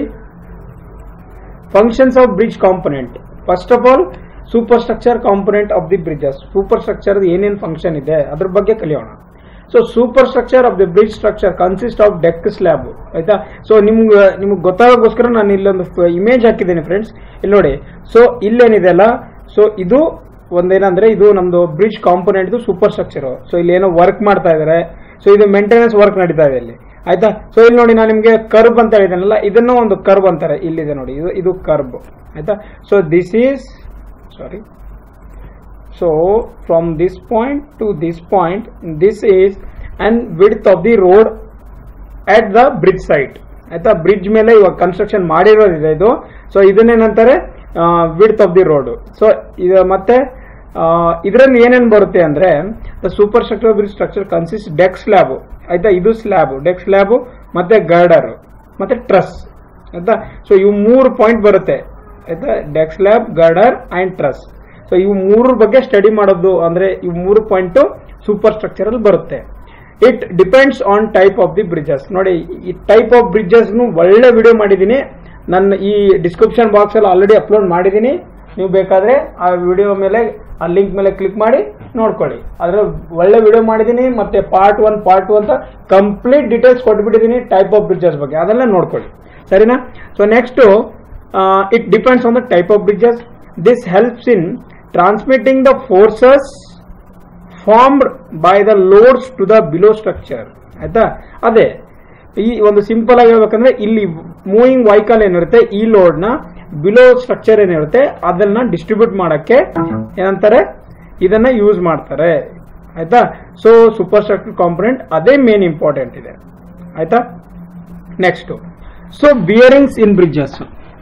functions of bridge component first of all superstructure component of the bridges superstructure ಏನೇನ್ function ಇದೆ ಅದ್ರ ಬಗ್ಗೆ ಕಲಿಯೋಣ so super structure of the bridge structure consist of deck slab ಆಯ್ತಾ so ನಿಮ್ಗೆ ನಿಮ್ಗೆ ಗೊತ್ತಾಗೋಸ್ಕರ ನಾನು ಇಲ್ಲೊಂದು ಇಮೇಜ್ ಹಾಕಿದ್ದೀನಿ ಫ್ರೆಂಡ್ಸ್ ಇಲ್ಲಿ ನೋಡಿ ಸೊ ಇಲ್ಲೇನಿದೆ ಅಲ್ಲ ಸೊ ಇದು ಒಂದೇನಂದ್ರೆ ಇದು ನಮ್ದು bridge component super structure so ಇಲ್ಲಿ ಏನೋ ವರ್ಕ್ ಮಾಡ್ತಾ ಇದಾರೆ ಸೊ ಇದು ಮೇಂಟೆನೆನ್ಸ್ ವರ್ಕ್ ನಡೀತಾ ಇದೆ ಇಲ್ಲಿ ಆಯ್ತಾ ಸೊ ಇಲ್ಲಿ ನೋಡಿ ನಾನು ನಿಮ್ಗೆ ಕರ್ಬ್ ಅಂತ ಹೇಳಿದ್ದೇನಲ್ಲ ಇದನ್ನು ಒಂದು ಕರ್ಬ್ ಅಂತಾರೆ ಇಲ್ಲಿದೆ ನೋಡಿ ಇದು ಇದು ಕರ್ಬ್ ಆಯ್ತಾ so this is sorry so from this point to this point this is and width of the road at the bridge site ಆಯ್ತಾ ಬ್ರಿಡ್ಜ್ ಮೇಲೆ ಇವಾಗ ಕನ್ಸ್ಟ್ರಕ್ಷನ್ ಮಾಡಿರೋದಿದೆ ಇದು ಸೊ ಇದನ್ನೇನಂತಾರೆ width of the road so ಇದು ಮತ್ತೆ ಇದರಲ್ಲಿ ಏನೇನು ಬರುತ್ತೆ ಅಂದ್ರೆ the super structure bridge structure consist deck slab ಆಯ್ತಾ ಇದು ಸ್ಲ್ಯಾಬ್ ಡೆಕ್ ಸ್ಲ್ಯಾಬ್ ಮತ್ತೆ ಗರ್ಡರ್ ಮತ್ತೆ ಟ್ರಸ್ ಆಯ್ತಾ ಸೊ ಇವು ಮೂರು ಪಾಯಿಂಟ್ ಬರುತ್ತೆ ಆಯ್ತಾ deck slab girder and truss so ಇವು ಮೂರ ಬಗ್ಗೆ ಸ್ಟಡಿ ಮಾಡೋದು ಅಂದ್ರೆ ಇವು ಮೂರು ಪಾಯಿಂಟ್ ಸೂಪರ್ ಸ್ಟ್ರಕ್ಚರ್ ಅಲ್ಲಿ ಬರುತ್ತೆ it depends on type of the bridges ನೋಡಿ ಈ ಟೈಪ್ ಆಫ್ ಬ್ರಿಡ್ಜಸ್ ಒಳ್ಳೆ ವಿಡಿಯೋ ಮಾಡಿದ್ದೀನಿ ನನ್ನ ಈ ಡಿಸ್ಕ್ರಿಪ್ಷನ್ ಬಾಕ್ಸ್ ಅಲ್ಲಿ ಆಲ್ರೆಡಿ ಅಪ್ಲೋಡ್ ಮಾಡಿದ್ದೀನಿ ನೀವು ಬೇಕಾದ್ರೆ ಆ ವಿಡಿಯೋ ಮೇಲೆ ಆ ಲಿಂಕ್ ಮೇಲೆ ಕ್ಲಿಕ್ ಮಾಡಿ ನೋಡ್ಕೊಳ್ಳಿ ಅದ್ರ ಒಳ್ಳೆ ವಿಡಿಯೋ ಮಾಡಿದ್ದೀನಿ ಮತ್ತೆ ಪಾರ್ಟ್ ಒನ್ ಪಾರ್ಟ್ ಟು ಅಂತ ಕಂಪ್ಲೀಟ್ ಡೀಟೇಲ್ಸ್ ಕೊಟ್ಬಿಟ್ಟಿದ್ದೀನಿ ಟೈಪ್ ಆಫ್ ಬ್ರಿಡ್ಜಸ್ ಬಗ್ಗೆ ಅದೆಲ್ಲ ನೋಡ್ಕೊಳ್ಳಿ ಸರಿನಾ so next it depends on the type of bridges this helps in transmitting the forces formed by the loads to the below structure ಆಯ್ತಾ ಅದೇ ಈ ಒಂದು ಸಿಂಪಲ್ ಆಗಿ ಹೇಳ್ಬೇಕಂದ್ರೆ ಇಲ್ಲಿ ಮೂವಿಂಗ್ ವೈಕಲ್ ಏನಿರುತ್ತೆ ಈ ಲೋಡ್ ನ ಬಿಲೋ ಸ್ಟ್ರಕ್ಚರ್ ಏನಿರುತ್ತೆ ಅದನ್ನ ಡಿಸ್ಟ್ರಿಬ್ಯೂಟ್ ಮಾಡಕ್ಕೆ ಏನಂತಾರೆ ಇದನ್ನ ಯೂಸ್ ಮಾಡ್ತಾರೆ ಆಯ್ತಾ ಸೊ ಸೂಪರ್ ಸ್ಟ್ರಕ್ಚರ್ ಕಾಂಪೊನೆಂಟ್ ಅದೇ ಮೇನ್ ಇಂಪಾರ್ಟೆಂಟ್ ಇದೆ ಆಯ್ತಾ next so bearings in bridges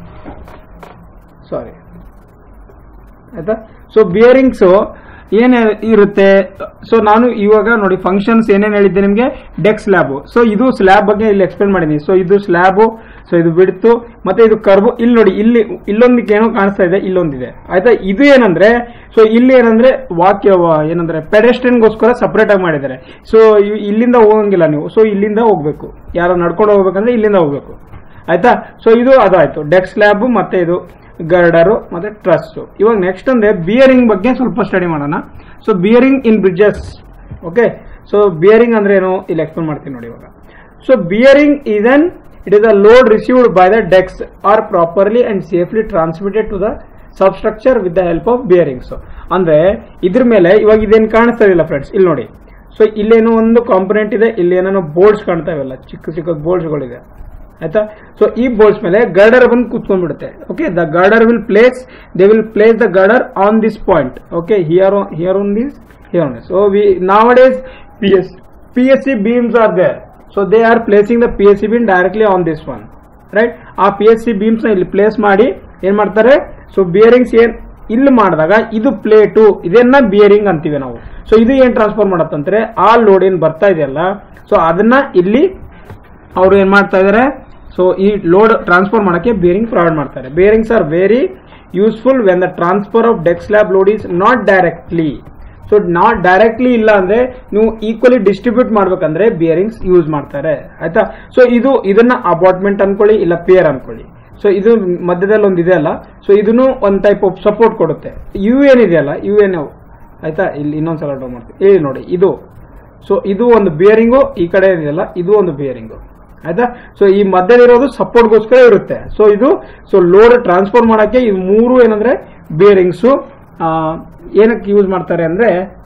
sorry ಆಯ್ತಾ ಸೊ ಬಿಯರಿಂಗ್ಸ್ ಏನ್ ಇರುತ್ತೆ ಸೊ ನಾನು ಇವಾಗ ನೋಡಿ ಫಂಕ್ಷನ್ಸ್ ಏನೇನು ಹೇಳಿದ್ದೆ ನಿಮಗೆ ಡೆಕ್ ಸ್ಲ್ಯಾಬ್ ಸೊ ಇದು ಸ್ಲ್ಯಾಬ್ ಬಗ್ಗೆ ಇಲ್ಲಿ ಎಕ್ಸ್ಪ್ಲೇನ್ ಮಾಡಿದ್ದೀನಿ ಸೊ ಇದು ಸ್ಲ್ಯಾಬ್ ಸೊ ಇದು ಬಿಡ್ತು ಮತ್ತೆ ಇದು ಕರ್ಬು ಇಲ್ಲಿ ನೋಡಿ ಇಲ್ಲಿ ಇಲ್ಲೊಂದಕ್ಕೆ ಏನೋ ಕಾಣಿಸ್ತಾ ಇದೆ ಇಲ್ಲೊಂದಿದೆ ಆಯ್ತಾ ಇದು ಏನಂದ್ರೆ ಸೊ ಇಲ್ಲಿ ಏನಂದ್ರೆ ವಾಕ್ಯ ಏನಂದ್ರೆ ಪೆಡೆಸ್ಟ್ರಿಯನ್ಗೋಸ್ಕರ ಸಪರೇಟ್ ಆಗಿ ಮಾಡಿದ್ದಾರೆ ಸೊ ಇಲ್ಲಿಂದ ಹೋಗಂಗಿಲ್ಲ ನೀವು ಸೊ ಇಲ್ಲಿಂದ ಹೋಗ್ಬೇಕು ಯಾರೋ ನಡ್ಕೊಂಡು ಹೋಗ್ಬೇಕಂದ್ರೆ ಇಲ್ಲಿಂದ ಹೋಗ್ಬೇಕು ಆಯ್ತಾ ಸೊ ಇದು ಅದಾಯ್ತು ಡೆಕ್ ಸ್ಲ್ಯಾಬ್ ಮತ್ತೆ ಇದು ಗರ್ಡರು ಮತ್ತೆ ಟ್ರಸ್ ಇವಾಗ ನೆಕ್ಸ್ಟ್ ಅಂದ್ರೆ ಬಿಯರಿಂಗ್ ಬಗ್ಗೆ ಸ್ವಲ್ಪ ಸ್ಟಡಿ ಮಾಡೋಣ so bearing in bridges okay so bearing ಅಂದ್ರೆ ಏನು ಇಲ್ಲಿ ಎಕ್ಸ್ಪ್ಲೇನ್ ಮಾಡ್ತೀನಿ ನೋಡಿ ಇವಾಗ so bearing is an it is a load received by the decks are properly and safely transmitted to the substructure with the help of bearings ಅಂದ್ರೆ ಇದ್ರ ಮೇಲೆ ಇವಾಗ ಇದೇನು ಕಾಣಿಸ್ತಾ ಇಲ್ಲ ಫ್ರೆಂಡ್ಸ್ ಇಲ್ಲಿ ನೋಡಿ ಸೊ ಇಲ್ಲೇನೋ ಒಂದು ಕಾಂಪೊನೆಂಟ್ ಇದೆ ಇಲ್ಲಿ ಏನೇನೋ ಬೋರ್ಡ್ಸ್ ಕಾಣ್ತಾ ಇವೆಲ್ಲ ಚಿಕ್ಕ ಚಿಕ್ಕ ಬೋರ್ಡ್ಸ್ಗಳಿದೆ ಆಯ್ತಾ ಸೊ ಈ ಬೋಲ್ಸ್ ಮೇಲೆ ಗರ್ಡರ್ ಬಂದು ಕೂತ್ಕೊಂಡ್ಬಿಡುತ್ತೆ okay the girder will place they will place the girder on this point okay here here on this here on so we ನಾವ್ these P S P S C beams are there so they are placing the P S C beam directly on this one right ಆ P S C beams ನ ಇಲ್ಲಿ place ಮಾಡಿ ಏನ್ ಮಾಡ್ತಾರೆ so bearings ಏನ್ ಇಲ್ಲಿ ಮಾಡಿದಾಗ ಇದು ಪ್ಲೇಟು ಇದನ್ನ ಬಿಯರಿಂಗ್ ಅಂತೀವಿ ನಾವು ಸೊ ಇದು ಏನ್ ಟ್ರಾನ್ಸ್ಫರ್ ಮಾಡತ್ತಂದ್ರೆ ಆ ಲೋಡ್ ಏನ್ ಬರ್ತಾ ಇದೆಯಲ್ಲ ಸೊ ಅದನ್ನ ಇಲ್ಲಿ ಅವರು ಏನ್ ಮಾಡ್ತಾ ಇದಾರೆ ಸೊ ಈ ಲೋಡ್ ಟ್ರಾನ್ಸ್ಫರ್ ಮಾಡಕ್ಕೆ ಬೇರಿಂಗ್ ಪ್ರೊವೈಡ್ ಮಾಡ್ತಾರೆ bearings are very useful when the transfer of deck slab load is not directly so not directly ಇಲ್ಲ ಅಂದ್ರೆ ನೀವು ಈಕ್ವಲಿ ಡಿಸ್ಟ್ರಿಬ್ಯೂಟ್ ಮಾಡ್ಬೇಕಂದ್ರೆ ಬಿಯರಿಂಗ್ಸ್ ಯೂಸ್ ಮಾಡ್ತಾರೆ ಆಯ್ತಾ ಸೊ ಇದು ಇದನ್ನ ಅಪಾರ್ಟ್ಮೆಂಟ್ ಅನ್ಕೊಳ್ಳಿ ಇಲ್ಲ ಪೇರ್ ಅನ್ಕೊಳ್ಳಿ ಸೊ ಇದು ಮಧ್ಯದಲ್ಲಿ ಒಂದು ಇದೆ ಅಲ್ಲ ಸೊ ಇದನ್ನು ಒಂದು ಟೈಪ್ ಆಫ್ ಸಪೋರ್ಟ್ ಕೊಡುತ್ತೆ ಯು ಏನಿದೆಯಲ್ಲ ಯು ಎನ್ ಆಯ್ತಾ ಇಲ್ಲಿ ಇನ್ನೊಂದ್ಸಲ ಡ್ರಾ ಮಾಡ್ತೀವಿ ಇಲ್ಲಿ ನೋಡಿ ಇದು ಸೊ ಇದು ಒಂದು ಬಿಯರಿಂಗು ಈ ಕಡೆ ಏನಿದೆಯಲ್ಲ ಇದು ಒಂದು ಬಿಯರಿಂಗು ಆಯ್ತಾ ಸೊ ಈ ಮಧ್ಯದಲ್ಲಿರೋದು ಸಪೋರ್ಟ್ಗೋಸ್ಕರ ಇರುತ್ತೆ ಸೊ ಇದು ಸೊ ಲೋಡ್ ಟ್ರಾನ್ಸ್ಫರ್ ಮಾಡಕ್ಕೆ ಈ ಮೂರು ಏನಂದ್ರೆ ಬೇರಿಂಗ್ಸು ಏನಕ್ಕೆ ಯೂಸ್ ಮಾಡ್ತಾರೆ ಅಂದ್ರೆ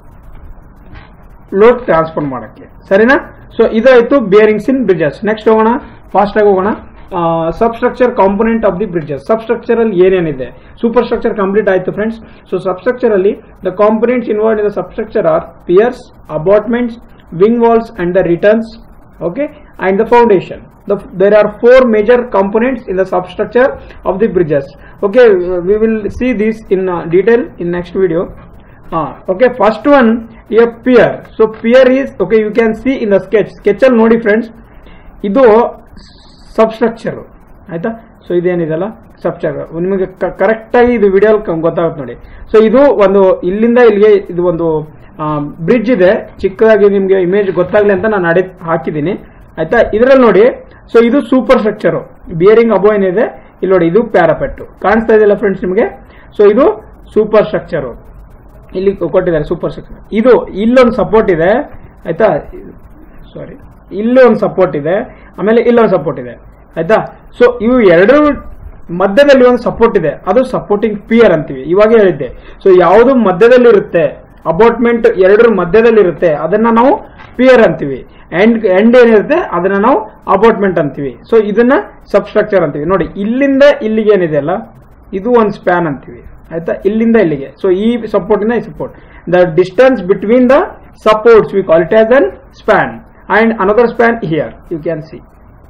ಲೋಡ್ ಟ್ರಾನ್ಸ್ಫರ್ ಮಾಡಕ್ಕೆ ಸರಿನಾ ಸೊ ಇದಾಯ್ತು ಬೇರಿಂಗ್ಸ್ ಇನ್ ಬ್ರಿಡ್ಜಸ್ ನೆಕ್ಸ್ಟ್ ಹೋಗೋಣ ಫಾಸ್ಟ್ ಆಗಿ ಹೋಗೋಣ substructure component of the bridges substructure ಅಲ್ಲಿ ಏನೇನಿದೆ ಸೂಪರ್ ಸ್ಟ್ರಕ್ಚರ್ ಕಂಪ್ಲೀಟ್ ಆಯ್ತು ಫ್ರೆಂಡ್ಸ್ ಸೊ ಸಬ್ಸ್ಟ್ರಕ್ಚರ್ ಅಲ್ಲಿ the components involve in the substructure are piers abutments wing walls and the returns okay and the foundation the, there are four major components in the substructure of the bridges okay we will see this in uh, detail in next video uh, okay first one a pier so pier is okay you can see in the sketch sketch ಅಲ್ಲಿ ನೋಡಿ friends ಇದು substructure ಆಯ್ತಾ so ಇದೇನಿದೆಲ್ಲ substructure ನಿಮಗೆ correct ಆಗಿ ಇದು video ಗೊತ್ತಾಗುತ್ತೆ ನೋಡಿ ಸೊ ಇದು ಒಂದು ಇಲ್ಲಿಂದ ಇಲ್ಲಿಗೆ ಇದು ಒಂದು ಬ್ರಿಡ್ಜ್ ಇದೆ ಚಿಕ್ಕದಾಗಿ ನಿಮಗೆ ಇಮೇಜ್ ಗೊತ್ತಾಗ್ಲಿ ಅಂತ ನಾನು ಅಡಿ ಹಾಕಿದ್ದೀನಿ ಆಯ್ತಾ ಇದರಲ್ಲಿ ನೋಡಿ ಸೊ ಇದು ಸೂಪರ್ ಸ್ಟ್ರಕ್ಚರ್ ಬಿಯರಿಂಗ್ ಅಬೋ ಏನಿದೆ ಇಲ್ಲಿ ನೋಡಿ ಇದು ಪ್ಯಾರಾಪೆಟ್ ಕಾಣಿಸ್ತಾ ಇದೆಯಲ್ಲ ಫ್ರೆಂಡ್ಸ್ ನಿಮಗೆ ಸೊ ಇದು ಸೂಪರ್ ಸ್ಟ್ರಕ್ಚರ್ ಇಲ್ಲಿ ಕೊಟ್ಟಿದ್ದಾರೆ ಸೂಪರ್ ಸ್ಟ್ರಕ್ಚರ್ ಇದು ಇಲ್ಲೊಂದು ಸಪೋರ್ಟ್ ಇದೆ ಆಯ್ತಾ ಸಾರಿ ಇಲ್ಲಿ ಒಂದು ಸಪೋರ್ಟ್ ಇದೆ ಆಮೇಲೆ ಇಲ್ಲೊಂದು ಸಪೋರ್ಟ್ ಇದೆ ಆಯ್ತಾ ಸೊ ಇವು ಎರಡು ಮಧ್ಯದಲ್ಲಿ ಒಂದು ಸಪೋರ್ಟ್ ಇದೆ ಅದು ಸಪೋರ್ಟಿಂಗ್ ಪಿಯರ್ ಅಂತೀವಿ ಇವಾಗ ಹೇಳಿದ್ದೆ ಸೊ ಯಾವುದು ಮಧ್ಯದಲ್ಲಿ ಇರುತ್ತೆ ಅಬೌಟ್ಮೆಂಟ್ ಎರಡರ ಮಧ್ಯದಲ್ಲಿ ಇರುತ್ತೆ ಅದನ್ನ ನಾವು ಪಿಯರ್ ಅಂತೀವಿ ಎಂಡ್ ಎಂಡ್ ಏನಿರುತ್ತೆ ಅದನ್ನ ನಾವು ಅಬೌಟ್ಮೆಂಟ್ ಅಂತೀವಿ ಸೊ ಇದನ್ನ ಸಬ್ಸ್ಟ್ರಕ್ಚರ್ ಅಂತೀವಿ ನೋಡಿ ಇಲ್ಲಿಂದ ಇಲ್ಲಿಗೆ ಏನಿದೆ ಅಲ್ಲ ಇದು ಒಂದು ಸ್ಪ್ಯಾನ್ ಅಂತೀವಿ ಆಯ್ತಾ ಇಲ್ಲಿಂದ ಇಲ್ಲಿಗೆ ಸೊ ಈ ಸಪೋರ್ಟ್ ಇಂದ ಈ support the distance between the supports we call it as an span and another span here you can see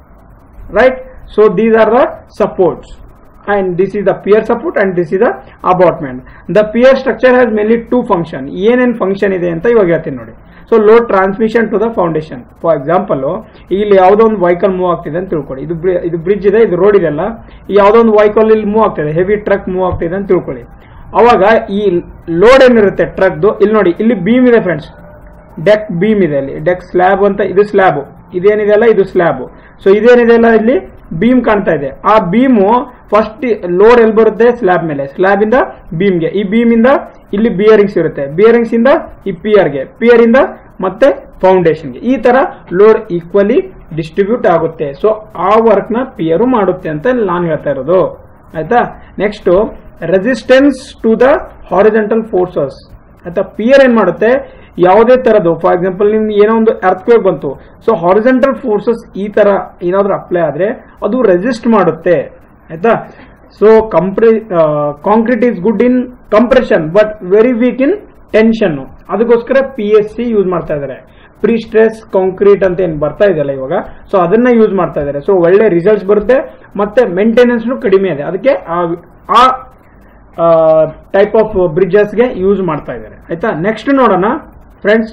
right so these are the supports and this is the pier support and this is the abutment the pier structure has mainly two function ಏನೇನ್ function ಇದೆ ಅಂತ ಇವಾಗ ಹೇಳ್ತೀನಿ ನೋಡಿ so load transmission to the foundation for example ಇಲ್ಲಿ ಯಾವುದೋ ಒಂದು vehicle move ಆಗ್ತಿದೆ ಅಂತ ತಿಳ್ಕೊಳ್ಳಿ ಇದು bri- ಇದು ಬ್ರಿಡ್ಜ್ ಇದೆ ಇದು ರೋಡ್ ಇದೆಲ್ಲ ಈ ಯಾವುದೋ ಒಂದು ವೆಹಿಕಲ್ ಇಲ್ಲಿ ಮೂವ್ ಆಗ್ತಿದೆ ಹೆವಿ ಟ್ರಕ್ ಮೂವ್ ಆಗ್ತಿದೆ ಅಂತ ತಿಳ್ಕೊಳ್ಳಿ ಅವಾಗ ಈ ಲೋಡ್ ಏನಿರುತ್ತೆ ಟ್ರಕ್ದು ಇಲ್ಲಿ ನೋಡಿ ಇಲ್ಲಿ ಬೀಮ್ ಇದೆ ಫ್ರೆಂಡ್ಸ್ ಡೆಕ್ ಬೀಮ್ ಇದೆ ಅಲ್ಲಿ ಡೆಕ್ ಸ್ಲ್ಯಾಬ್ ಅಂತ ಇದು ಸ್ಲ್ಯಾಬ್ ಇದೇನಿದೆ ಅಲ್ಲ ಇದು ಸ್ಲ್ಯಾಬ್ ಸೊ ಇದೇನಿದೆ ಅಲ್ಲ ಇಲ್ಲಿ ಬೀಮ್ ಕಾಣ್ತಾ ಇದೆ ಆ ಬೀಮು ಫಸ್ಟ್ ಲೋಡ್ ಎಲ್ಲಿ ಬರುತ್ತೆ ಸ್ಲ್ಯಾಬ್ ಮೇಲೆ ಸ್ಲ್ಯಾಬ್ ಇಂದ ಬೀಮ್ಗೆ ಈ ಬೀಮ್ ಇಂದ ಇಲ್ಲಿ ಬಿಯರಿಂಗ್ಸ್ ಇರುತ್ತೆ ಬಿಯರಿಂಗ್ಸ್ ಇಂದ ಈ ಪಿಯರ್ ಗೆ ಪಿಯರ್ ಇಂದ ಮತ್ತೆ ಫೌಂಡೇಶನ್ ಗೆ ಈ ತರ ಲೋಡ್ ಈಕ್ವಲಿ ಡಿಸ್ಟ್ರಿಬ್ಯೂಟ್ ಆಗುತ್ತೆ ಸೊ ಆ ವರ್ಕ್ ನ ಪಿಯರು ಮಾಡುತ್ತೆ ಅಂತ ನಾನು ಹೇಳ್ತಾ ಇರೋದು ಆಯ್ತಾ next resistance to the horizontal forces ಆಯ್ತಾ ಪಿಯರ್ ಏನ್ ಮಾಡುತ್ತೆ ಯಾವುದೇ ತರದ್ದು ಫಾರ್ ಎಕ್ಸಾಂಪಲ್ ನಿಮ್ಗೆ ಏನೋ ಒಂದು ಅರ್ಥಕ್ವೇಕ್ ಬಂತು ಸೊ ಹಾರಿಜೆಂಟಲ್ ಫೋರ್ಸಸ್ ಈ ತರ ಏನಾದ್ರೂ ಅಪ್ಲೈ ಆದ್ರೆ ಅದು ರೆಸಿಸ್ಟ್ ಮಾಡುತ್ತೆ ಆಯ್ತಾ ಸೊ ಕಂಪ್ರೆ concrete is good in compression but very weak in tension ಅದಕ್ಕೋಸ್ಕರ ಪಿ ಎಸ್ ಸಿ ಯೂಸ್ ಮಾಡ್ತಾ ಇದ್ದಾರೆ ಪ್ರೀ ಸ್ಟ್ರೆಸ್ ಕಾಂಕ್ರೀಟ್ ಅಂತ ಏನ್ ಬರ್ತಾ ಇದೆಯಲ್ಲ ಇವಾಗ ಸೊ ಅದನ್ನ ಯೂಸ್ ಮಾಡ್ತಾ ಇದ್ದಾರೆ ಸೊ ಒಳ್ಳೆ ರಿಸಲ್ಟ್ಸ್ ಬರುತ್ತೆ ಮತ್ತೆ ಮೇಂಟೆನೆನ್ಸ್ ಕಡಿಮೆ ಇದೆ ಅದಕ್ಕೆ ಆ- ಆ ಟೈಪ್ ಆಫ್ ಬ್ರಿಡ್ಜಸ್ಗೆ ಯೂಸ್ ಮಾಡ್ತಾ ಇದ್ದಾರೆ ಆಯ್ತಾ ನೆಕ್ಸ್ಟ್ ನೋಡೋಣ ಫ್ರೆಂಡ್ಸ್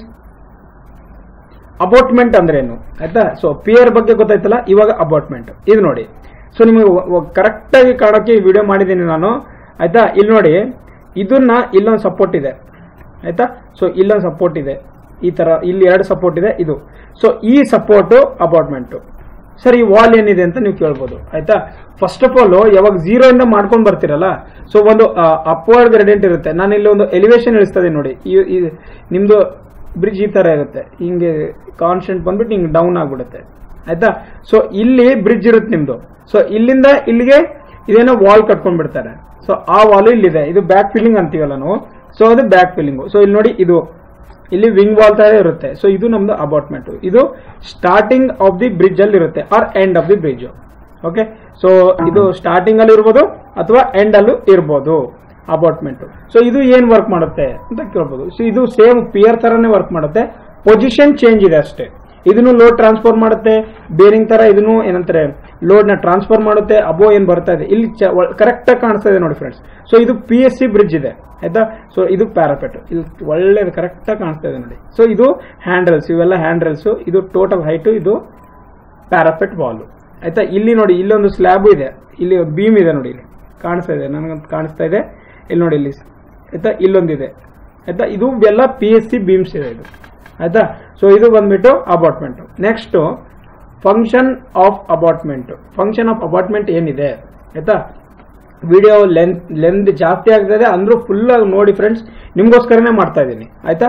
ಅಬೌಟ್ಮೆಂಟ್ ಅಂದ್ರೆ ಏನು ಆಯ್ತಾ ಸೊ ಪಿಯರ್ ಬಗ್ಗೆ ಗೊತ್ತಾಯ್ತಲ್ಲ ಇವಾಗ ಅಬೌಟ್ಮೆಂಟ್ ಇದು ನೋಡಿ ಸೊ ನಿಮಗೆ ಕರೆಕ್ಟ್ ಆಗಿ ಕಾಣೋಕೆ ಈ ವಿಡಿಯೋ ಮಾಡಿದ್ದೀನಿ ನಾನು ಆಯ್ತಾ ಇಲ್ಲಿ ನೋಡಿ ಇದನ್ನ ಇಲ್ಲೊಂದು ಸಪೋರ್ಟ್ ಇದೆ ಆಯ್ತಾ ಸೊ ಇಲ್ಲೊಂದು ಸಪೋರ್ಟ್ ಇದೆ ಈ ತರ ಇಲ್ಲಿ ಎರಡು ಸಪೋರ್ಟ್ ಇದೆ ಇದು ಸೊ ಈ ಸಪೋರ್ಟ್ ಅಬೌಟ್ಮೆಂಟ್ ಸರ್ ಈ ವಾಲ್ ಏನಿದೆ ಅಂತ ನೀವು ಕೇಳ್ಬೋದು ಆಯ್ತಾ ಫಸ್ಟ್ ಆಫ್ ಆಲ್ ಯಾವಾಗ ಝೀರೋ ಇಂದ ಮಾಡ್ಕೊಂಡು ಬರ್ತೀರಲ್ಲ ಸೊ ಒಂದು ಅಪ್ವರ್ಡ್ ಗ್ರೇಡಿಯಂಟ್ ಇರುತ್ತೆ ನಾನು ಇಲ್ಲಿ ಒಂದು ಎಲಿವೇಶನ್ ಇಳಿಸ್ತದೆ ನೋಡಿ ಈ- ಈ ನಿಮ್ದು ಬ್ರಿಡ್ಜ್ ಈ ತರ ಇರುತ್ತೆ ಹಿಂಗೆ ಕಾನ್ಸ್ಟೆಂಟ್ ಬಂದ್ಬಿಟ್ಟು ಹಿಂಗೆ ಡೌನ್ ಆಗ್ಬಿಡುತ್ತೆ ಆಯ್ತಾ ಸೊ ಇಲ್ಲಿ ಬ್ರಿಡ್ಜ್ ಇರುತ್ತೆ ನಿಮ್ದು ಸೊ ಇಲ್ಲಿಂದ ಇಲ್ಲಿಗೆ ಇದೇನೋ ವಾಲ್ ಕಟ್ಕೊಂಡ್ ಬಿಡ್ತಾರೆ ಸೊ ಆ ವಾಲ್ ಇಲ್ಲಿದೆ ಇದು ಬ್ಯಾಕ್ ಫಿಲ್ಲಿಂಗ್ ಅಂತೀವಲ್ಲ ನಾವು ಸೊ ಅದು ಬ್ಯಾಕ್ ಫಿಲ್ಲಿಂಗ್ ಸೊ ಇಲ್ಲಿ ನೋಡಿ ಇದು ಇಲ್ಲಿ ವಿಂಗ್ ವಾಲ್ ತರ ಇರುತ್ತೆ ಸೊ ಇದು ನಮ್ದು ಅಬೌಟ್ಮೆಂಟ್ ಇದು ಸ್ಟಾರ್ಟಿಂಗ್ ಆಫ್ ದಿ ಬ್ರಿಡ್ಜ್ ಅಲ್ಲಿ ಇರುತ್ತೆ or end of the bridge okay so ಇದು ಸ್ಟಾರ್ಟಿಂಗ್ ಅಲ್ಲಿ ಇರ್ಬೋದು ಅಥವಾ ಎಂಡ್ ಅಲ್ಲೂ ಇರ್ಬೋದು ಅಬೌಟ್ಮೆಂಟ್ ಸೊ ಇದು ಏನ್ ವರ್ಕ್ ಮಾಡುತ್ತೆ ಅಂತ ಕೇಳ್ಬೋದು ಸೊ ಇದು ಸೇಮ್ ಪಿಯರ್ ತರನೇ ವರ್ಕ್ ಮಾಡುತ್ತೆ ಪೊಸಿಷನ್ ಚೇಂಜ್ ಇದೆ ಅಷ್ಟೇ ಇದನ್ನು ಲೋಡ್ ಟ್ರಾನ್ಸ್ಫರ್ ಮಾಡುತ್ತೆ ಬೇರಿಂಗ್ ತರ ಇದನ್ನು ಏನಂತಾರೆ ಲೋಡ್ ನ ಟ್ರಾನ್ಸ್ಫರ್ ಮಾಡುತ್ತೆ ಅಬೋ ಏನ್ ಬರ್ತಾ ಇದೆ ಇಲ್ಲಿ ಕರೆಕ್ಟ್ ಆಗಿ ಕಾಣಿಸ್ತಾ ಇದೆ ನೋಡಿ ಫ್ರೆಂಡ್ಸ್ ಸೊ ಇದು ಪಿ ಎಸ್ ಸಿ ಬ್ರಿಡ್ಜ್ ಇದೆ ಆಯ್ತಾ ಸೊ ಇದು ಪ್ಯಾರಾಪೆಟ್ ಇದು ಒಳ್ಳೇದು ಕರೆಕ್ಟ್ ಆಗಿ ಕಾಣಿಸ್ತಾ ಇದೆ ನೋಡಿ ಸೊ ಇದು ಹ್ಯಾಂಡ್ರಲ್ಸ್ ಇವೆಲ್ಲ ಹ್ಯಾಂಡ್ರಲ್ಸ್ ಇದು ಟೋಟಲ್ ಹೈಟ್ ಇದು ಪ್ಯಾರಾಪೆಟ್ ವಾಲ್ ಆಯ್ತಾ ಇಲ್ಲಿ ನೋಡಿ ಇಲ್ಲೊಂದು ಸ್ಲ್ಯಾಬ್ ಇದೆ ಇಲ್ಲಿ ಬೀಮ್ ಇದೆ ನೋಡಿ ಇಲ್ಲಿ ಕಾಣಿಸ್ತಾ ಇದೆ ನನಗಂತ ಕಾಣಿಸ್ತಾ ಇದೆ ಇಲ್ಲಿ ನೋಡಿ ಇಲ್ಲಿ ಆಯ್ತಾ ಇಲ್ಲೊಂದಿದೆ ಆಯ್ತಾ ಇದು ಎಲ್ಲ ಪಿ ಎಸ್ ಸಿ ಬೀಮ್ಸ್ ಇದೆ ಇದು ಆಯ್ತಾ ಸೊ ಇದು ಬಂದ್ಬಿಟ್ಟು abutment next function of abutment function of abutment ಏನಿದೆ ಆಯ್ತಾ ವಿಡಿಯೋ ಲೆಂತ್ ಲೆಂತ್ ಜಾಸ್ತಿ ಆಗ್ತದೆ ಅಂದ್ರೂ ಫುಲ್ ಆಗಿ ನೋಡಿ ಫ್ರೆಂಡ್ಸ್ ನಿಮ್ಗೋಸ್ಕರನೇ ಮಾಡ್ತಾ ಇದ್ದೀನಿ ಆಯ್ತಾ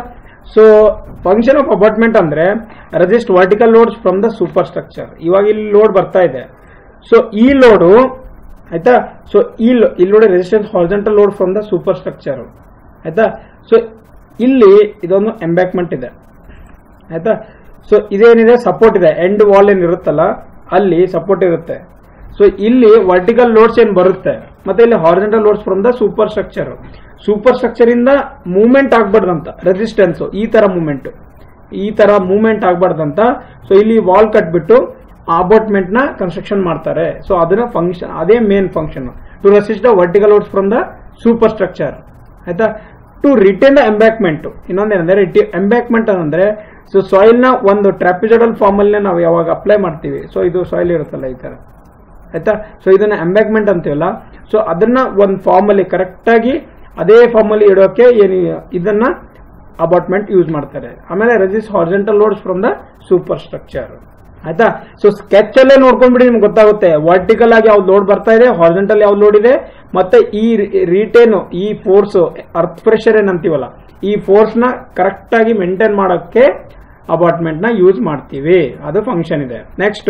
ಸೊ ಫಂಕ್ಷನ್ ಆಫ್ ಅಪಾರ್ಟ್ಮೆಂಟ್ ಅಂದ್ರೆ resist vertical loads from the super structure ಇವಾಗ ಇಲ್ಲಿ ಲೋಡ್ ಬರ್ತಾ ಇದೆ ಸೊ ಈ ಲೋಡು ಆಯ್ತಾ ಸೊ ಈ lo- ಇಲ್ಲಿ ನೋಡಿ resistance horizontal load from the super structure ಆಯ್ತಾ ಸೊ ಇಲ್ಲಿ ಇದೊಂದು ಎಂಬ್ಯಾಕ್ಮೆಂಟ್ ಇದೆ ಆಯ್ತಾ ಸೊ ಇದೇನಿದೆ ಸಪೋರ್ಟ್ ಇದೆ ಎಂಡ್ ವಾಲ್ ಏನ್ ಇರುತ್ತಲ್ಲ ಅಲ್ಲಿ ಸಪೋರ್ಟ್ ಇರುತ್ತೆ ಸೊ ಇಲ್ಲಿ ವರ್ಟಿಕಲ್ ಲೋಡ್ಸ್ ಏನ್ ಬರುತ್ತೆ ಮತ್ತೆ ಇಲ್ಲಿ horizontal loads from the super structure super structure ಇಂದ ಮೂವ್ಮೆಂಟ್ ಆಗ್ಬಾರ್ದಂತ ರೆಸಿಸ್ಟೆನ್ಸ್ ಈ ತರ ಮೂವ್ಮೆಂಟ್ ಈ ತರ ಮೂವ್ಮೆಂಟ್ ಆಗ್ಬಾರ್ದಂತ ಸೊ ಇಲ್ಲಿ ವಾಲ್ ಕಟ್ಬಿಟ್ಟು ಅಬೌಟ್ಮೆಂಟ್ ನ ಕನ್ಸ್ಟ್ರಕ್ಷನ್ ಮಾಡ್ತಾರೆ ಸೊ ಅದನ್ನ ಫಂಕ್ಷನ್ ಅದೇ main function to resist the vertical loads from the super structure ಆಯ್ತಾ ಟು ರಿಟೇನ್ ದ ಎಂಬ್ಯಾಕ್ಮೆಂಟ್ ಇನ್ನೊಂದೇನಂದ್ರೆ ಎಂಬ್ಯಾಕ್ಮೆಂಟ್ ಅಂದ್ರೆ ಸೊ ಸಾಯಿಲ್ ನ ಒಂದು ಟ್ರಾಪಿಜಡಲ್ ಫಾರ್ಮ್ ಅಲ್ಲಿ ನಾವು ಯಾವಾಗ ಅಪ್ಲೈ ಮಾಡ್ತೀವಿ ಸೊ ಇದು ಸಾಯಿಲ್ ಇರುತ್ತಲ್ಲ ಈ ತರ ಆಯ್ತಾ ಸೊ ಇದನ್ನ ಎಂಬ್ಯಾಕ್ಮೆಂಟ್ ಅಂತೀವಲ್ಲ ಸೊ ಅದನ್ನ ಒಂದು ಫಾರ್ಮ್ ಅಲ್ಲಿ ಕರೆಕ್ಟ್ ಆಗಿ ಅದೇ ಫಾರ್ಮ್ ಅಲ್ಲಿ ಇಡೋಕೆ ಏನು ಇದನ್ನ ಅಬಾಟ್ಮೆಂಟ್ ಯೂಸ್ ಮಾಡ್ತಾರೆ ಆಮೇಲೆ resist horizontal loads from the super structure ಆಯ್ತಾ ಸೊ ಸ್ಕೆಚ್ ಅಲ್ಲೇ ನೋಡ್ಕೊಂಡ್ಬಿಡಿ ನಿಮ್ಗೆ ಗೊತ್ತಾಗುತ್ತೆ ವರ್ಟಿಕಲ್ ಆಗಿ ಯಾವ್ದು ಲೋಡ್ ಬರ್ತಾ ಇದೆ ಹಾರ್ಜೆಂಟಲ್ ಯಾವ್ದು ಲೋಡ್ ಇದೆ ಮತ್ತೆ ಈ ರಿಟೇನ್ ಈ ಫೋರ್ಸ್ ಅರ್ತ್ ಪ್ರೆಷರ್ ಏನಂತೀವಲ್ಲ ಈ ಫೋರ್ಸ್ ನ ಕರೆಕ್ಟ್ ಆಗಿ ಮೇಂಟೈನ್ ಮಾಡೋಕ್ಕೆ ಅಪಾರ್ಟ್ಮೆಂಟ್ ನ ಯೂಸ್ ಮಾಡ್ತೀವಿ ಅದು ಫಂಕ್ಷನ್ ಇದೆ next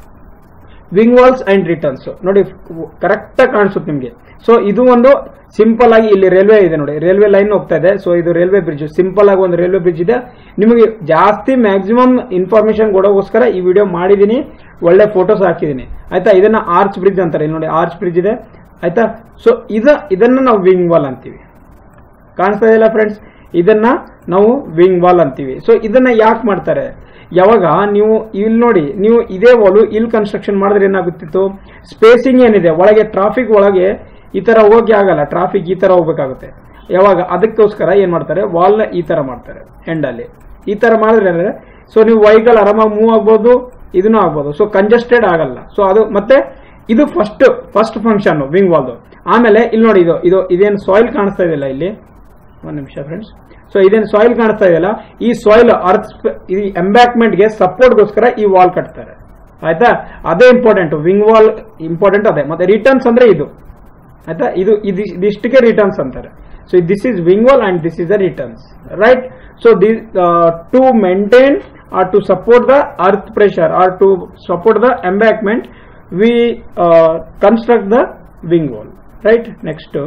wing walls and returns ನೋಡಿ ಕರೆಕ್ಟ್ ಆಗಿ ಕಾಣಿಸುತ್ತೆ ನಿಮಗೆ ಸೊ ಇದು ಒಂದು ಸಿಂಪಲ್ ಆಗಿ ಇಲ್ಲಿ ರೈಲ್ವೆ ಇದೆ ನೋಡಿ ರೈಲ್ವೆ ಲೈನ್ ಹೋಗ್ತಾ ಇದೆ ಸೊ ಇದು ರೈಲ್ವೆ ಬ್ರಿಡ್ಜ್ ಸಿಂಪಲ್ ಆಗಿ ಒಂದು ರೈಲ್ವೆ ಬ್ರಿಡ್ಜ್ ಇದೆ ನಿಮಗೆ ಜಾಸ್ತಿ ಮ್ಯಾಕ್ಸಿಮಮ್ ಇನ್ಫಾರ್ಮೇಶನ್ ಕೊಡೋಗೋಸ್ಕರ ಈ ವಿಡಿಯೋ ಮಾಡಿದೀನಿ ಒಳ್ಳೆ ಫೋಟೋಸ್ ಹಾಕಿದೀನಿ ಆಯ್ತಾ ಇದನ್ನ ಆರ್ಚ್ ಬ್ರಿಡ್ಜ್ ಅಂತಾರೆ ಇಲ್ಲಿ ನೋಡಿ ಆರ್ಚ್ ಬ್ರಿಡ್ಜ್ ಇದೆ ಆಯ್ತಾ ಸೊ ಇದ ಇದನ್ನ ನಾವು ವಿಂಗ್ ವಾಲ್ ಅಂತೀವಿ ಕಾಣಿಸ್ತಾ ಇದೆಯಲ್ಲ ಫ್ರೆಂಡ್ಸ್ ಇದನ್ನ ನಾವು ವಿಂಗ್ ವಾಲ್ ಅಂತೀವಿ ಸೊ ಇದನ್ನ ಯಾಕೆ ಮಾಡ್ತಾರೆ ಯಾವಾಗ ನೀವು ಇಲ್ಲಿ ನೋಡಿ ನೀವು ಇದೇ ವಾಲು ಇಲ್ಲಿ ಕನ್ಸ್ಟ್ರಕ್ಷನ್ ಮಾಡಿದ್ರೆ ಏನಾಗುತ್ತಿತ್ತು ಸ್ಪೇಸಿಂಗ್ ಏನಿದೆ ಒಳಗೆ ಟ್ರಾಫಿಕ್ ಒಳಗೆ ಈ ತರ ಹೋಗಿ ಆಗಲ್ಲ ಟ್ರಾಫಿಕ್ ಈ ತರ ಹೋಗ್ಬೇಕಾಗುತ್ತೆ ಯಾವಾಗ ಅದಕ್ಕೋಸ್ಕರ ಏನ್ ಮಾಡ್ತಾರೆ ವಾಲ್ ನ ಈ ತರ ಮಾಡ್ತಾರೆ ಎಂಡ್ ಅಲ್ಲಿ ಈ ತರ ಮಾಡಿದ್ರೆ ಅಂದ್ರೆ ಸೊ ನೀವು ವೆಹಿಕಲ್ ಆರಾಮಾಗಿ ಮೂವ್ ಆಗ್ಬೋದು ಇದನ್ನು ಆಗ್ಬೋದು ಸೊ ಕಂಜೆಸ್ಟೆಡ್ ಆಗಲ್ಲ ಸೊ ಅದು ಮತ್ತೆ ಇದು ಫಸ್ಟ್ ಫಸ್ಟ್ ಫಂಕ್ಷನ್ ವಿಂಗ್ ವಾಲ್ದು ಆಮೇಲೆ ಇಲ್ಲಿ ನೋಡಿ ಇದು ಇದು ಇದೇನು ಸಾಯಿಲ್ ಕಾಣಿಸ್ತಾ ಇದೆಯಲ್ಲ ಇಲ್ಲಿ ಒಂದ್ ನಿಮಿಷ ಫ್ರೆಂಡ್ಸ್ ಸೊ ಇದೇನು ಸಾಯಿಲ್ ಕಾಣಿಸ್ತಾ ಇದೆಯಲ್ಲ ಈ ಸಾಯಿಲ್ ಅರ್ತ್ ಈ ಎಂಬ್ಯಾಕ್ಮೆಂಟ್ ಗೆ ಸಪೋರ್ಟ್ಗೋಸ್ಕರ ಈ ವಾಲ್ ಕಟ್ತಾರೆ ಆಯ್ತಾ ಅದೇ ಇಂಪಾರ್ಟೆಂಟ್ ವಿಂಗ್ ವಾಲ್ ಇಂಪಾರ್ಟೆಂಟ್ ಅದೇ ಮತ್ತೆ ರಿಟರ್ನ್ಸ್ ಅಂದ್ರೆ ಇದು ಆಯ್ತಾ ಇದು ಇದು ಇದಿಷ್ಟಕ್ಕೆ ರಿಟರ್ನ್ಸ್ ಅಂತಾರೆ so this is wing wall and this is the returns right so the to maintain or to support the earth pressure or to support the embankment we construct the wing wall right next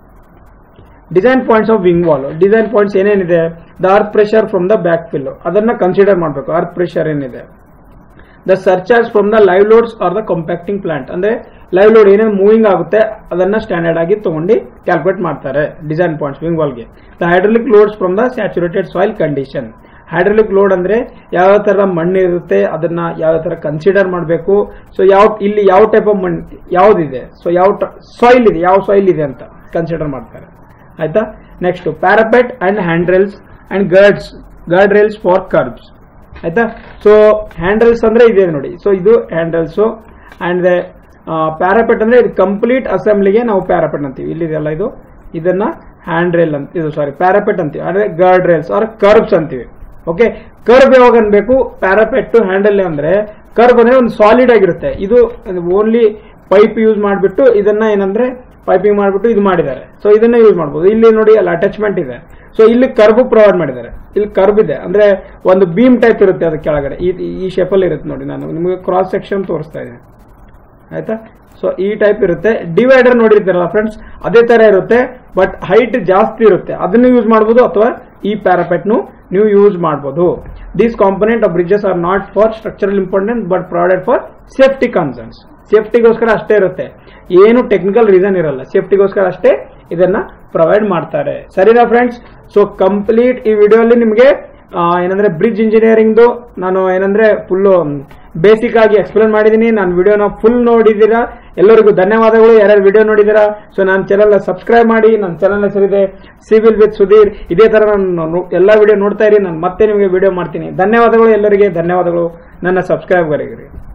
design points of wing wall design points ಏನೇನಿದೆ the earth pressure from the back fill ಅದನ್ನ consider ಮಾಡಬೇಕು earth pressure ಏನಿದೆ the surcharge from the live loads or the ಕಾಂಪ್ಯಾಕ್ಟಿಂಗ್ plant ಅಂದ್ರೆ live load ಏನೇನು moving ಆಗುತ್ತೆ ಅದನ್ನ standard ಆಗಿ ತಗೊಂಡು ಕ್ಯಾಲ್ಕುಲೇಟ್ ಮಾಡ್ತಾರೆ ಡಿಸೈನ್ ಪಾಯಿಂಟ್ಸ್ ವಿಂಗ್ ವಾಲ್ಗೆ the hydraulic loads from the saturated soil condition hydraulic load ಅಂದ್ರೆ ಯಾವ ತರ ಮಣ್ಣು ಇರುತ್ತೆ ಅದನ್ನ ಯಾವ ತರ ಕನ್ಸಿಡರ್ ಮಾಡಬೇಕು ಸೊ ಯಾವ ಇಲ್ಲಿ ಯಾವ ಟೈಪ್ ಆಫ್ ಮಣ್ಣು ಯಾವ್ದಿದೆ ಸೊ ಯಾವ ಸಾಯಿಲ್ ಇದೆ ಯಾವ ಸಾಯಿಲ್ ಇದೆ ಅಂತ ಕನ್ಸಿಡರ್ ಮಾಡ್ತಾರೆ ಆಯ್ತಾ next parapet and hand rails and guards guard rails for curbs ಆಯ್ತಾ ಸೊ ಹ್ಯಾಂಡಲ್ಸ್ ಅಂದ್ರೆ ಇದೆ ನೋಡಿ ಸೊ ಇದು ಹ್ಯಾಂಡಲ್ಸ್ ಅಂಡ್ ಪ್ಯಾರಾಪೆಟ್ ಅಂದ್ರೆ ಇದು ಕಂಪ್ಲೀಟ್ ಅಸೆಂಬ್ಲಿಗೆ ನಾವು ಪ್ಯಾರಾಪೆಟ್ ಅಂತೀವಿ ಇಲ್ಲಿದೆಯಲ್ಲ ಇದು ಇದನ್ನ ಹ್ಯಾಂಡ್ ರೈಲ್ ಅಂತ ಇದು ಸಾರಿ ಪ್ಯಾರಾಪೆಟ್ ಅಂತೀವಿ ಅಂದ್ರೆ ಗರ್ಡ್ ರೈಲ್ಸ್ ಆರ್ ಕರ್ಬ್ಸ್ ಅಂತೀವಿ ಓಕೆ ಕರ್ಬ್ ಯಾವಾಗ ಅನ್ಬೇಕು ಪ್ಯಾರಾಪೆಟ್ ಹ್ಯಾಂಡಲ್ ಅಂದ್ರೆ ಕರ್ಬ್ ಅಂದ್ರೆ ಒಂದು ಸಾಲಿಡ್ ಆಗಿರುತ್ತೆ ಇದು ಓನ್ಲಿ ಪೈಪ್ ಯೂಸ್ ಮಾಡಿಬಿಟ್ಟು ಇದನ್ನ ಏನಂದ್ರೆ ಪೈಪಿಂಗ್ ಮಾಡಿಬಿಟ್ಟು ಇದು ಮಾಡಿದ್ದಾರೆ ಸೊ ಇದನ್ನ ಯೂಸ್ ಮಾಡಬಹುದು ಇಲ್ಲಿ ನೋಡಿ ಅಲ್ಲಿ ಅಟ್ಯಾಚ್ಮೆಂಟ್ ಇದೆ ಸೊ ಇಲ್ಲಿ ಕರ್ಬ್ ಪ್ರೊವೈಡ್ ಮಾಡಿದ್ದಾರೆ ಇಲ್ಲಿ ಕರ್ಬ್ ಇದೆ ಅಂದ್ರೆ ಒಂದು ಬೀಮ್ ಟೈಪ್ ಇರುತ್ತೆ ಅದಕ್ಕೆ ಕೆಳಗಡೆ ಈ ಈ ಶೇಪಲ್ಲಿ ಇರುತ್ತೆ ನೋಡಿ ನಾನು ನಿಮಗೆ ಕ್ರಾಸ್ ಸೆಕ್ಷನ್ ತೋರಿಸ್ತಾ ಇದ್ದೀನಿ ಆಯ್ತಾ ಸೊ ಈ ಟೈಪ್ ಇರುತ್ತೆ ಡಿವೈಡರ್ ನೋಡಿರ್ತೀರಲ್ಲ ಫ್ರೆಂಡ್ಸ್ ಅದೇ ತರ ಇರುತ್ತೆ ಬಟ್ ಹೈಟ್ ಜಾಸ್ತಿ ಇರುತ್ತೆ ಅದನ್ನು ಯೂಸ್ ಮಾಡಬಹುದು ಅಥವಾ ಈ ಪ್ಯಾರಾಪೆಟ್ ನು ನೀವು ಯೂಸ್ ಮಾಡಬಹುದು these component of bridges are not for structural important but provided for safety concerns ಸೇಫ್ಟಿಗೋಸ್ಕರ ಅಷ್ಟೇ ಇರುತ್ತೆ ಏನು ಟೆಕ್ನಿಕಲ್ ರೀಸನ್ ಇರಲ್ಲ ಸೇಫ್ಟಿಗೋಸ್ಕರ ಅಷ್ಟೇ ಇದನ್ನ ಪ್ರೊವೈಡ್ ಮಾಡ್ತಾರೆ ಸರಿನಾ ಫ್ರೆಂಡ್ಸ್ ಸೊ ಕಂಪ್ಲೀಟ್ ಈ ವಿಡಿಯೋಲಿ ನಿಮಗೆ ಏನಂದ್ರೆ ಬ್ರಿಡ್ಜ್ ಇಂಜಿನಿಯರಿಂಗ್ದು ನಾನು ಏನಂದ್ರೆ ಫುಲ್ ಬೇಸಿಕ್ ಆಗಿ ಎಕ್ಸ್ಪ್ಲೇನ್ ಮಾಡಿದೀನಿ ನಾನು ವಿಡಿಯೋನ ಫುಲ್ ನೋಡಿದ್ದೀರಾ ಎಲ್ಲರಿಗೂ ಧನ್ಯವಾದಗಳು ಯಾರ್ಯಾರು ವಿಡಿಯೋ ನೋಡಿದ್ದೀರಾ ಸೊ ನನ್ನ ಚಾನಲ್ ಸಬ್ಸ್ಕ್ರೈಬ್ ಮಾಡಿ ನನ್ನ ಚಾನಲ್ ಹೆಸರಿದೆ ಸಿವಿಲ್ ವಿತ್ ಸುಧೀರ್ ಇದೇ ತರ ನಾನು ಎಲ್ಲ ವಿಡಿಯೋ ನೋಡ್ತಾ ಇರಿ ನಾನು ಮತ್ತೆ ನಿಮಗೆ ವಿಡಿಯೋ ಮಾಡ್ತೀನಿ ಧನ್ಯವಾದಗಳು ಎಲ್ಲರಿಗೆ ಧನ್ಯವಾದಗಳು ನನ್ನ ಸಬ್ಸ್ಕ್ರೈಬರ್ಗೆ